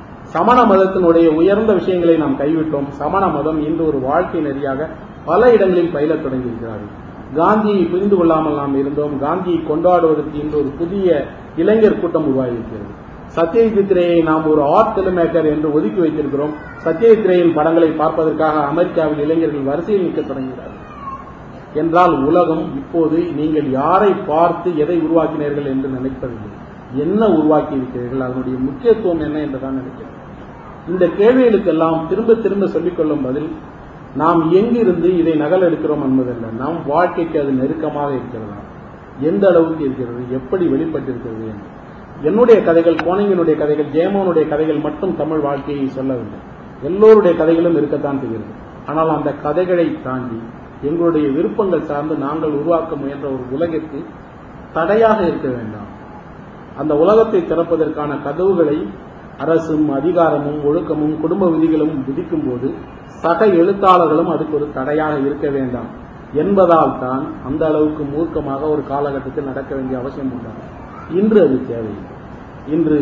சமண மதத்தினுடைய உயர்ந்த விஷயங்களை நாம் கைவிட்டோம் சமண மதம் இன்று ஒரு வாழ்க்கை நெறியாக பல இடங்களில் பயிலத் தொடங்கியிருக்கிறார்கள் காந்தியை புரிந்து கொள்ளாமல் நாம் இருந்தோம் காந்தியை கொண்டாடுவதற்கு இன்று ஒரு புதிய இளைஞர் கூட்டம் உருவாகியிருக்கிறது சத்யஜித் ரேயை நாம் ஒரு ஆர்ட் பிலிமேக்கர் என்று ஒதுக்கி வைத்திருக்கிறோம் சத்யஜித் ரேயின் படங்களை பார்ப்பதற்காக அமெரிக்காவில் இளைஞர்கள் வரிசையில் நிற்க தொடங்குகிறார்கள் என்றால் உலகம் இப்போது நீங்கள் யாரை பார்த்து எதை உருவாக்கினீர்கள் என்று நினைப்பதில்லை என்ன உருவாக்கி இருக்கிறீர்கள் அதனுடைய முக்கியத்துவம் என்ன என்றுதான் நினைக்கிறேன் இந்த கேள்விகளுக்கெல்லாம் திரும்ப திரும்ப சொல்லிக்கொள்ளும் பதில் நாம் எங்கிருந்து இதை நகல் எடுக்கிறோம் என்பதல்ல நம் வாழ்க்கைக்கு அது நெருக்கமாக இருக்கிறதா எந்த அளவுக்கு இருக்கிறது எப்படி வெளிப்பட்டிருக்கிறது என்று என்னுடைய கதைகள் கோணங்கினுடைய கதைகள் ஜெயமோனுடைய கதைகள் மட்டும் தமிழ் வாழ்க்கையை சொல்லவில்லை எல்லோருடைய கதைகளும் இருக்கத்தான் செய்கிறது ஆனால் அந்த கதைகளை தாண்டி எங்களுடைய விருப்பங்கள் சார்ந்து நாங்கள் உருவாக்க முயன்ற ஒரு உலகிற்கு தடையாக இருக்க வேண்டாம் அந்த உலகத்தை திறப்பதற்கான கதவுகளை அரசும் அதிகாரமும் ஒழுக்கமும் குடும்ப விதிகளும் விதிக்கும் போது சக எழுத்தாளர்களும் அதுக்கு ஒரு தடையாக இருக்க வேண்டாம் என்பதால் தான் அந்த அளவுக்கு மூர்க்கமாக ஒரு காலகட்டத்தில் நடக்க வேண்டிய அவசியம் உண்டாகும் இன்று அது தேவையில்லை இன்று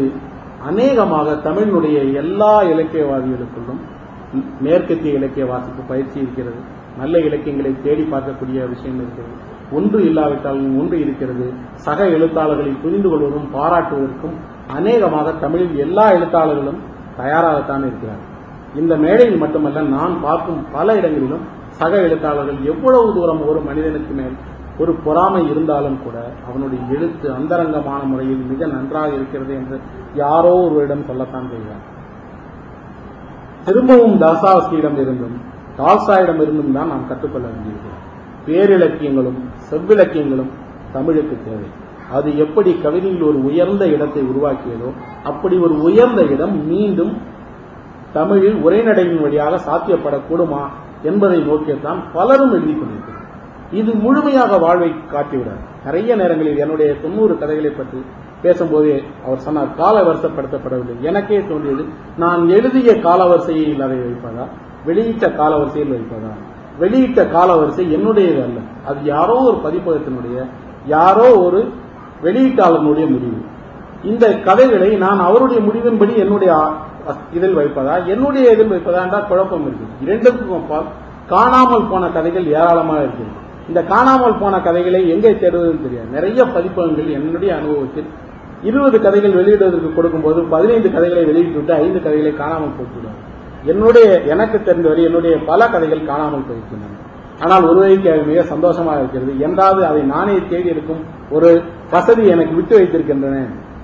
அநேகமாக தமிழினுடைய எல்லா இலக்கியவாதிகளுக்குள்ளும் மேற்கத்திய இலக்கிய வாசிப்பு பயிற்சி இருக்கிறது நல்ல இலக்கியங்களை தேடி பார்க்கக்கூடிய விஷயம் இருக்கிறது ஒன்று இல்லாவிட்டாலும் ஒன்று இருக்கிறது சக எழுத்தாளர்களை புரிந்து கொள்வதும் பாராட்டுவதற்கும் அநேகமாக தமிழில் எல்லா எழுத்தாளர்களும் தயாராகத்தான் இருக்கிறார்கள் இந்த மேடையில் மட்டுமல்ல நான் பார்க்கும் பல இடங்களிலும் சக எழுத்தாளர்கள் எவ்வளவு தூரம் ஒரு மனிதனுக்கு மேல் ஒரு பொறாமை இருந்தாலும் கூட அவனுடைய எழுத்து அந்தரங்கமான முறையில் மிக நன்றாக இருக்கிறது என்று யாரோ ஒருவரிடம் சொல்லத்தான் செய்கிறார் திரும்பவும் தாசாவஸ்கியிடம் இருந்தும் டால்சாயிடம் இருந்தும் தான் நாம் கற்றுக்கொள்ள வேண்டியிருக்கிறோம் பேரிலக்கியங்களும் செவ்விலக்கியங்களும் தமிழுக்கு தேவை அது எப்படி கவிதையில் ஒரு உயர்ந்த இடத்தை உருவாக்கியதோ அப்படி ஒரு உயர்ந்த இடம் மீண்டும் தமிழில் உரைநடையின் வழியாக சாத்தியப்படக்கூடுமா என்பதை நோக்கியத்தான் பலரும் எழுதி கொண்டிருக்கிறார் இது முழுமையாக வாழ்வை காட்டிவிடார் நிறைய நேரங்களில் என்னுடைய தொண்ணூறு கதைகளை பற்றி பேசும்போதே அவர் சொன்னார் கால வரிசைப்படுத்தப்படவில்லை எனக்கே தோன்றியது நான் எழுதிய காலவரிசையில் அதை வைப்பதா வெளியிட்ட காலவரிசையில் வைப்பதா வெளியிட்ட காலவரிசை என்னுடையது அல்ல அது யாரோ ஒரு பதிப்பகத்தினுடைய யாரோ ஒரு வெளியீட்டாளனுடைய முடிவு இந்த கதைகளை நான் அவருடைய முடிவின்படி என்னுடைய இதில் வைப்பதா என்னுடைய இதில் வைப்பதா என்றால் குழப்பம் இருக்கு இரண்டுக்கும் அப்பால் காணாமல் போன கதைகள் ஏராளமாக இருக்கிறது இந்த காணாமல் போன கதைகளை எங்கே தேடுவதுன்னு தெரியாது நிறைய பதிப்பகங்கள் என்னுடைய அனுபவத்தில் இருபது கதைகள் வெளியிடுவதற்கு கொடுக்கும்போது பதினைந்து கதைகளை வெளியிட்டு ஐந்து கதைகளை காணாமல் போட்டுவிடுவார் என்னுடைய எனக்கு தெரிந்தவரை என்னுடைய பல கதைகள் காணாமல் போயிருக்கின்றன ஆனால் ஒரு வகைக்கு அது மிக சந்தோஷமாக இருக்கிறது என்றாவது அதை நானே தேடி எடுக்கும் ஒரு வசதி எனக்கு விட்டு வைத்திருக்கின்றன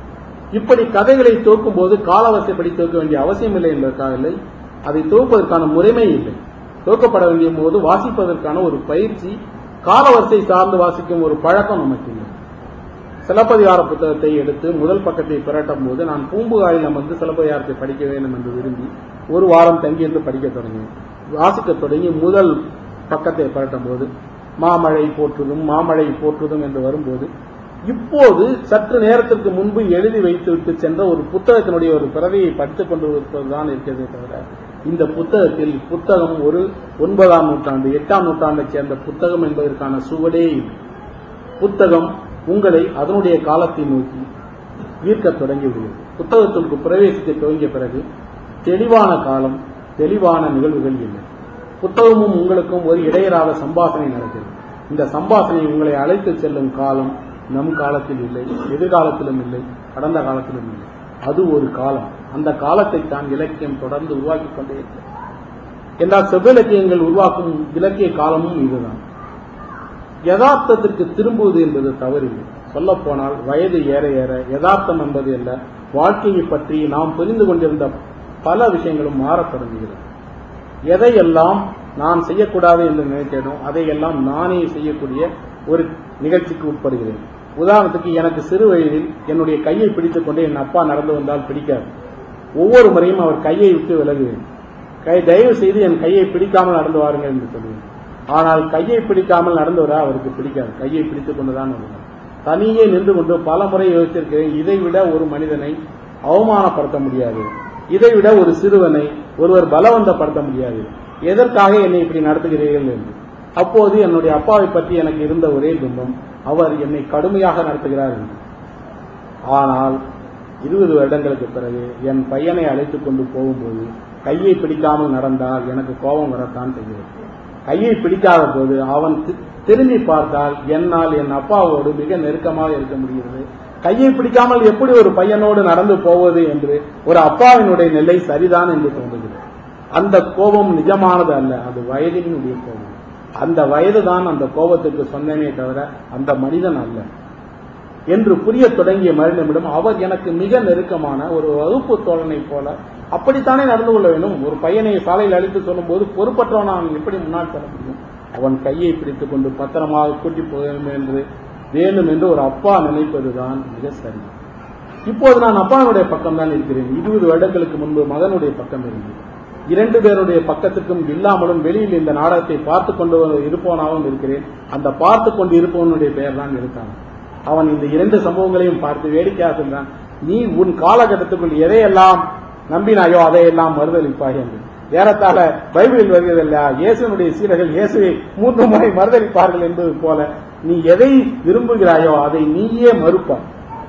இப்படி கதைகளை தோக்கும் போது காலவரிசைப்படி தோக்க வேண்டிய அவசியம் இல்லை என்பதற்காக இல்லை அதை துவப்பதற்கான முறைமை இல்லை துவக்கப்பட வேண்டிய போது வாசிப்பதற்கான ஒரு பயிற்சி காலவரிசை சார்ந்து வாசிக்கும் ஒரு பழக்கம் நமக்கு இல்லை சிலப்பதிகார புத்தகத்தை எடுத்து முதல் பக்கத்தை புரட்டும் போது நான் பூம்புகாரில் அமர்ந்து சிலப்பதிகாரத்தை படிக்க வேண்டும் என்று விரும்பி ஒரு வாரம் தங்கியிருந்து படிக்க தொடங்கினேன் வாசிக்க தொடங்கி முதல் பக்கத்தை புரட்டும் போது மாமழை போற்றுதும் மாமழை போற்றுதும் என்று வரும்போது இப்போது சற்று நேரத்திற்கு முன்பு எழுதி வைத்துவிட்டு சென்ற ஒரு புத்தகத்தினுடைய ஒரு பிரதியை படித்துக் கொண்டு இருப்பதுதான் இருக்கிறதே தவிர இந்த புத்தகத்தில் புத்தகம் ஒரு ஒன்பதாம் நூற்றாண்டு எட்டாம் நூற்றாண்டைச் சேர்ந்த புத்தகம் என்பதற்கான சுவடே இல்லை புத்தகம் உங்களை அதனுடைய காலத்தை நோக்கி ஈர்க்க தொடங்கி விடுகிறது புத்தகத்திற்கு பிரவேசிக்க துவங்கிய பிறகு தெளிவான காலம் தெளிவான நிகழ்வுகள் இல்லை புத்தகமும் உங்களுக்கும் ஒரு இடையராத சம்பாஷணை நடக்கிறது இந்த சம்பாஷணை உங்களை அழைத்து செல்லும் காலம் நம் காலத்தில் இல்லை எதிர்காலத்திலும் இல்லை கடந்த காலத்திலும் இல்லை அது ஒரு காலம் அந்த காலத்தை தான் இலக்கியம் தொடர்ந்து உருவாக்கி கொண்டே இருக்கிறது என்றால் செவ்விலக்கியங்கள் உருவாக்கும் இலக்கிய காலமும் இதுதான் யதார்த்தத்திற்கு திரும்புவது என்பது தவறில்லை சொல்லப்போனால் வயது ஏற ஏற யதார்த்தம் என்பது அல்ல வாழ்க்கையை பற்றி நாம் புரிந்து கொண்டிருந்த பல விஷயங்களும் மாறத் தொடங்குகிறது எதையெல்லாம் நான் செய்யக்கூடாது என்று நினைத்தேனோ அதையெல்லாம் நானே செய்யக்கூடிய ஒரு நிகழ்ச்சிக்கு உட்படுகிறேன் உதாரணத்துக்கு எனக்கு சிறு வயதில் என்னுடைய கையை பிடித்துக் கொண்டு என் அப்பா நடந்து வந்தால் பிடிக்காது ஒவ்வொரு முறையும் அவர் கையை விட்டு விலகுவேன் கை தயவு செய்து என் கையை பிடிக்காமல் நடந்து வாருங்கள் என்று சொல்லுவேன் ஆனால் கையை பிடிக்காமல் நடந்து வர அவருக்கு பிடிக்காது கையை பிடித்துக் கொண்டுதான் வருவார் தனியே நின்று கொண்டு பல முறை யோசித்திருக்கிறேன் இதை விட ஒரு மனிதனை அவமானப்படுத்த முடியாது இதை விட ஒரு சிறுவனை ஒருவர் பலவந்தப்படுத்த முடியாது எதற்காக என்னை இப்படி நடத்துகிறீர்கள் என்று அப்போது என்னுடைய அப்பாவை பற்றி எனக்கு இருந்த ஒரே துன்பம் அவர் என்னை கடுமையாக நடத்துகிறார் என்று ஆனால் இருபது வருடங்களுக்கு பிறகு என் பையனை அழைத்துக் கொண்டு போகும்போது கையை பிடிக்காமல் நடந்தால் எனக்கு கோபம் வரத்தான் செய்கிறது கையை பிடிக்காத போது அவன் தி- திரும்பி பார்த்தால் என்னால் என் அப்பாவோடு மிக நெருக்கமாக இருக்க முடிகிறது கையை பிடிக்காமல் எப்படி ஒரு பையனோடு நடந்து போவது என்று ஒரு அப்பாவினுடைய நிலை சரிதான் என்று தோன்றுகிறது அந்த கோபம் நிஜமானது அல்ல அது வயதினுடைய கோபம் அந்த வயதுதான் அந்த கோபத்துக்கு சொன்னேனே தவிர அந்த மனிதன் அல்ல என்று புரிய தொடங்கிய மறுநிமிடம் அவர் எனக்கு மிக நெருக்கமான ஒரு வகுப்பு தோழனைப் போல அப்படித்தானே நடந்து கொள்ள வேண்டும் ஒரு பையனை சாலையில் அழைத்து சொல்லும்போது பொறுப்பற்றவன் அவன் எப்படி முன்னால் செல்ல முடியும் அவன் கையை பிடித்துக் கொண்டு பத்திரமாக கூட்டி போக வேண்டும் என்று வேண்டும் என்று ஒரு அப்பா நினைப்பதுதான் மிக சரி இப்போது நான் அப்பாவுடைய பக்கம் தான் இருக்கிறேன் இருபது வருடங்களுக்கு முன்பு மகனுடைய பக்கம் இருந்தது இரண்டு பேருடைய பக்கத்துக்கும் இல்லாமலும் வெளியில் இந்த நாடகத்தை பார்த்து கொண்டு இருப்பவனாகவும் இருக்கிறேன் அந்த பார்த்து கொண்டு இருப்பவனுடைய பெயர் தான் இருக்கான் அவன் இந்த இரண்டு சம்பவங்களையும் பார்த்து வேடிக்கையாக சொல்றான் நீ உன் காலகட்டத்துக்குள் எதையெல்லாம் நம்பினாயோ அதையெல்லாம் மறுதளிப்பாய் என்று ஏறத்தாழ பைபிளில் வருகிறதில்லையா இயேசுனுடைய சீடர்கள் இயேசுவை மூன்று முறை மறுதளிப்பார்கள் என்பது போல நீ எதை விரும்புகிறாயோ அதை நீயே மறுப்பாய்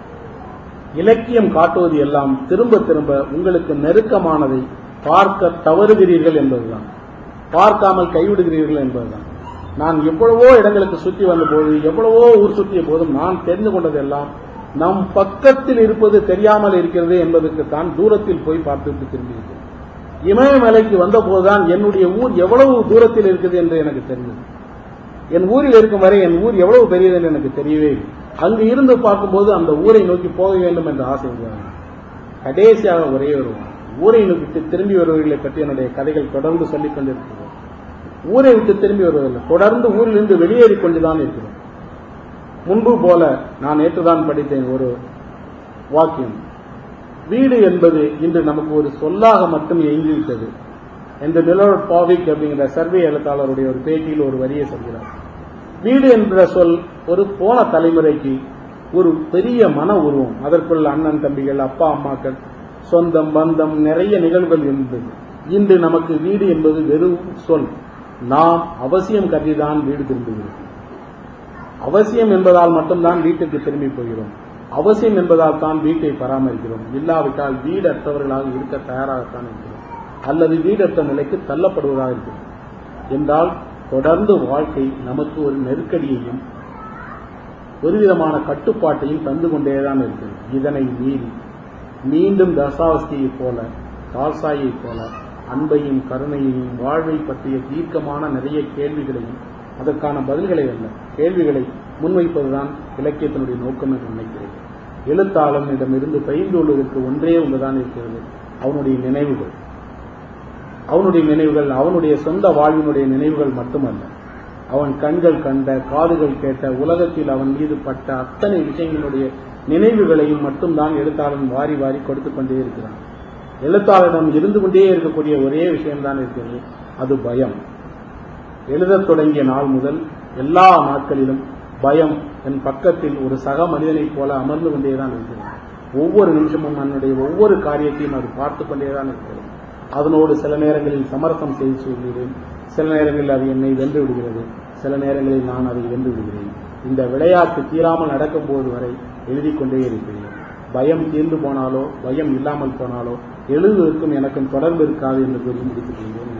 இலக்கியம் காட்டுவது எல்லாம் திரும்ப திரும்ப உங்களுக்கு நெருக்கமானதை பார்க்க தவறுகிறீர்கள் என்பதுதான் பார்க்காமல் கைவிடுகிறீர்கள் என்பதுதான் நான் எவ்வளவோ இடங்களுக்கு சுற்றி வந்தபோது எவ்வளவோ ஊர் சுற்றிய போதும் நான் தெரிந்து கொண்டதெல்லாம் நம் பக்கத்தில் இருப்பது தெரியாமல் இருக்கிறது என்பதற்கு தான் தூரத்தில் போய் பார்த்துவிட்டு திரும்பியிருக்கிறேன் இமயமலைக்கு வந்தபோதுதான் என்னுடைய ஊர் எவ்வளவு தூரத்தில் இருக்குது என்று எனக்கு தெரிந்தது என் ஊரில் இருக்கும் வரை என் ஊர் எவ்வளவு பெரியது என்று எனக்கு தெரியவே இல்லை அங்கு இருந்து பார்க்கும்போது அந்த ஊரை நோக்கி போக வேண்டும் என்ற ஆசை உருவாகும் கடைசியாக ஒரே வருவான் ஊரை நோக்கி திரும்பி வருவர்களை பற்றி என்னுடைய கதைகள் தொடர்ந்து சொல்லிக் கொண்டிருக்கிறது ஊரை விட்டு திரும்பி வருவதில்லை தொடர்ந்து ஊரிலிருந்து வெளியேறிக் கொண்டுதான் இருக்கிறோம் முன்பு போல நான் நேற்றுதான் படித்தேன் ஒரு வாக்கியம் வீடு என்பது இன்று நமக்கு ஒரு சொல்லாக மட்டும் எங்கிவிட்டது என்று நிலோட் பாவிக் அப்படிங்கிற சர்வே எழுத்தாளருடைய ஒரு பேட்டியில் ஒரு வரியை சொல்கிறார் வீடு என்ற சொல் ஒரு போன தலைமுறைக்கு ஒரு பெரிய மன உருவம் அதற்குள் அண்ணன் தம்பிகள் அப்பா அம்மாக்கள் சொந்தம் பந்தம் நிறைய நிகழ்வுகள் இருந்தது இன்று நமக்கு வீடு என்பது வெறும் சொல் நாம் அவசியம் கருதிதான் வீடு திரும்புகிறோம் அவசியம் என்பதால் மட்டும்தான் வீட்டுக்கு திரும்பி போகிறோம் அவசியம் என்பதால் தான் வீட்டை பராமரிக்கிறோம் இல்லாவிட்டால் வீடற்றவர்களாக இருக்க தயாராகத்தான் இருக்கிறோம் அல்லது வீடற்ற நிலைக்கு தள்ளப்படுவதாக இருக்கிறோம் என்றால் தொடர்ந்து வாழ்க்கை நமக்கு ஒரு நெருக்கடியையும் ஒரு விதமான கட்டுப்பாட்டையும் தந்து கொண்டேதான் இருக்கிறது இதனை மீறி மீண்டும் தசாவஸ்தியைப் போல தால்சாயைப் போல அன்பையும் கருணையையும் வாழ்வை பற்றிய தீர்க்கமான நிறைய கேள்விகளையும் அதற்கான பதில்களை அல்ல கேள்விகளை முன்வைப்பதுதான் இலக்கியத்தினுடைய நோக்கம் என்று நினைக்கிறேன் எழுத்தாளனிடமிருந்து பயிர்ந்து கொள்வதற்கு ஒன்றே ஒன்றுதான் இருக்கிறது அவனுடைய நினைவுகள் அவனுடைய நினைவுகள் அவனுடைய சொந்த வாழ்வினுடைய நினைவுகள் மட்டுமல்ல அவன் கண்கள் கண்ட காதுகள் கேட்ட உலகத்தில் அவன் மீது பட்ட அத்தனை விஷயங்களுடைய நினைவுகளையும் மட்டும்தான் எழுத்தாளன் வாரி வாரி கொடுத்து கொண்டே இருக்கிறான் எழுத்தாளரிடம் இருந்து கொண்டே இருக்கக்கூடிய ஒரே விஷயம்தான் இருக்கிறது அது பயம் எழுதத் தொடங்கிய நாள் முதல் எல்லா நாட்களிலும் பயம் என் பக்கத்தில் ஒரு சக மனிதனைப் போல அமர்ந்து கொண்டேதான் இருக்கிறது ஒவ்வொரு நிமிஷமும் என்னுடைய ஒவ்வொரு காரியத்தையும் அது பார்த்து கொண்டேதான் இருக்கிறது அதனோடு சில நேரங்களில் சமரசம் செய்து சொல்கிறேன் சில நேரங்களில் அது என்னை வென்று விடுகிறது சில நேரங்களில் நான் அதை வென்று விடுகிறேன் இந்த விளையாட்டு தீராமல் நடக்கும்போது வரை எழுதிக் கொண்டே இருக்கிறேன் பயம் தீர்ந்து போனாலோ பயம் இல்லாமல் போனாலோ எழுதுவதற்கும் எனக்கும் தொடர்பு இருக்காது என்று கூறி முடித்துக் கொள்கிறேன்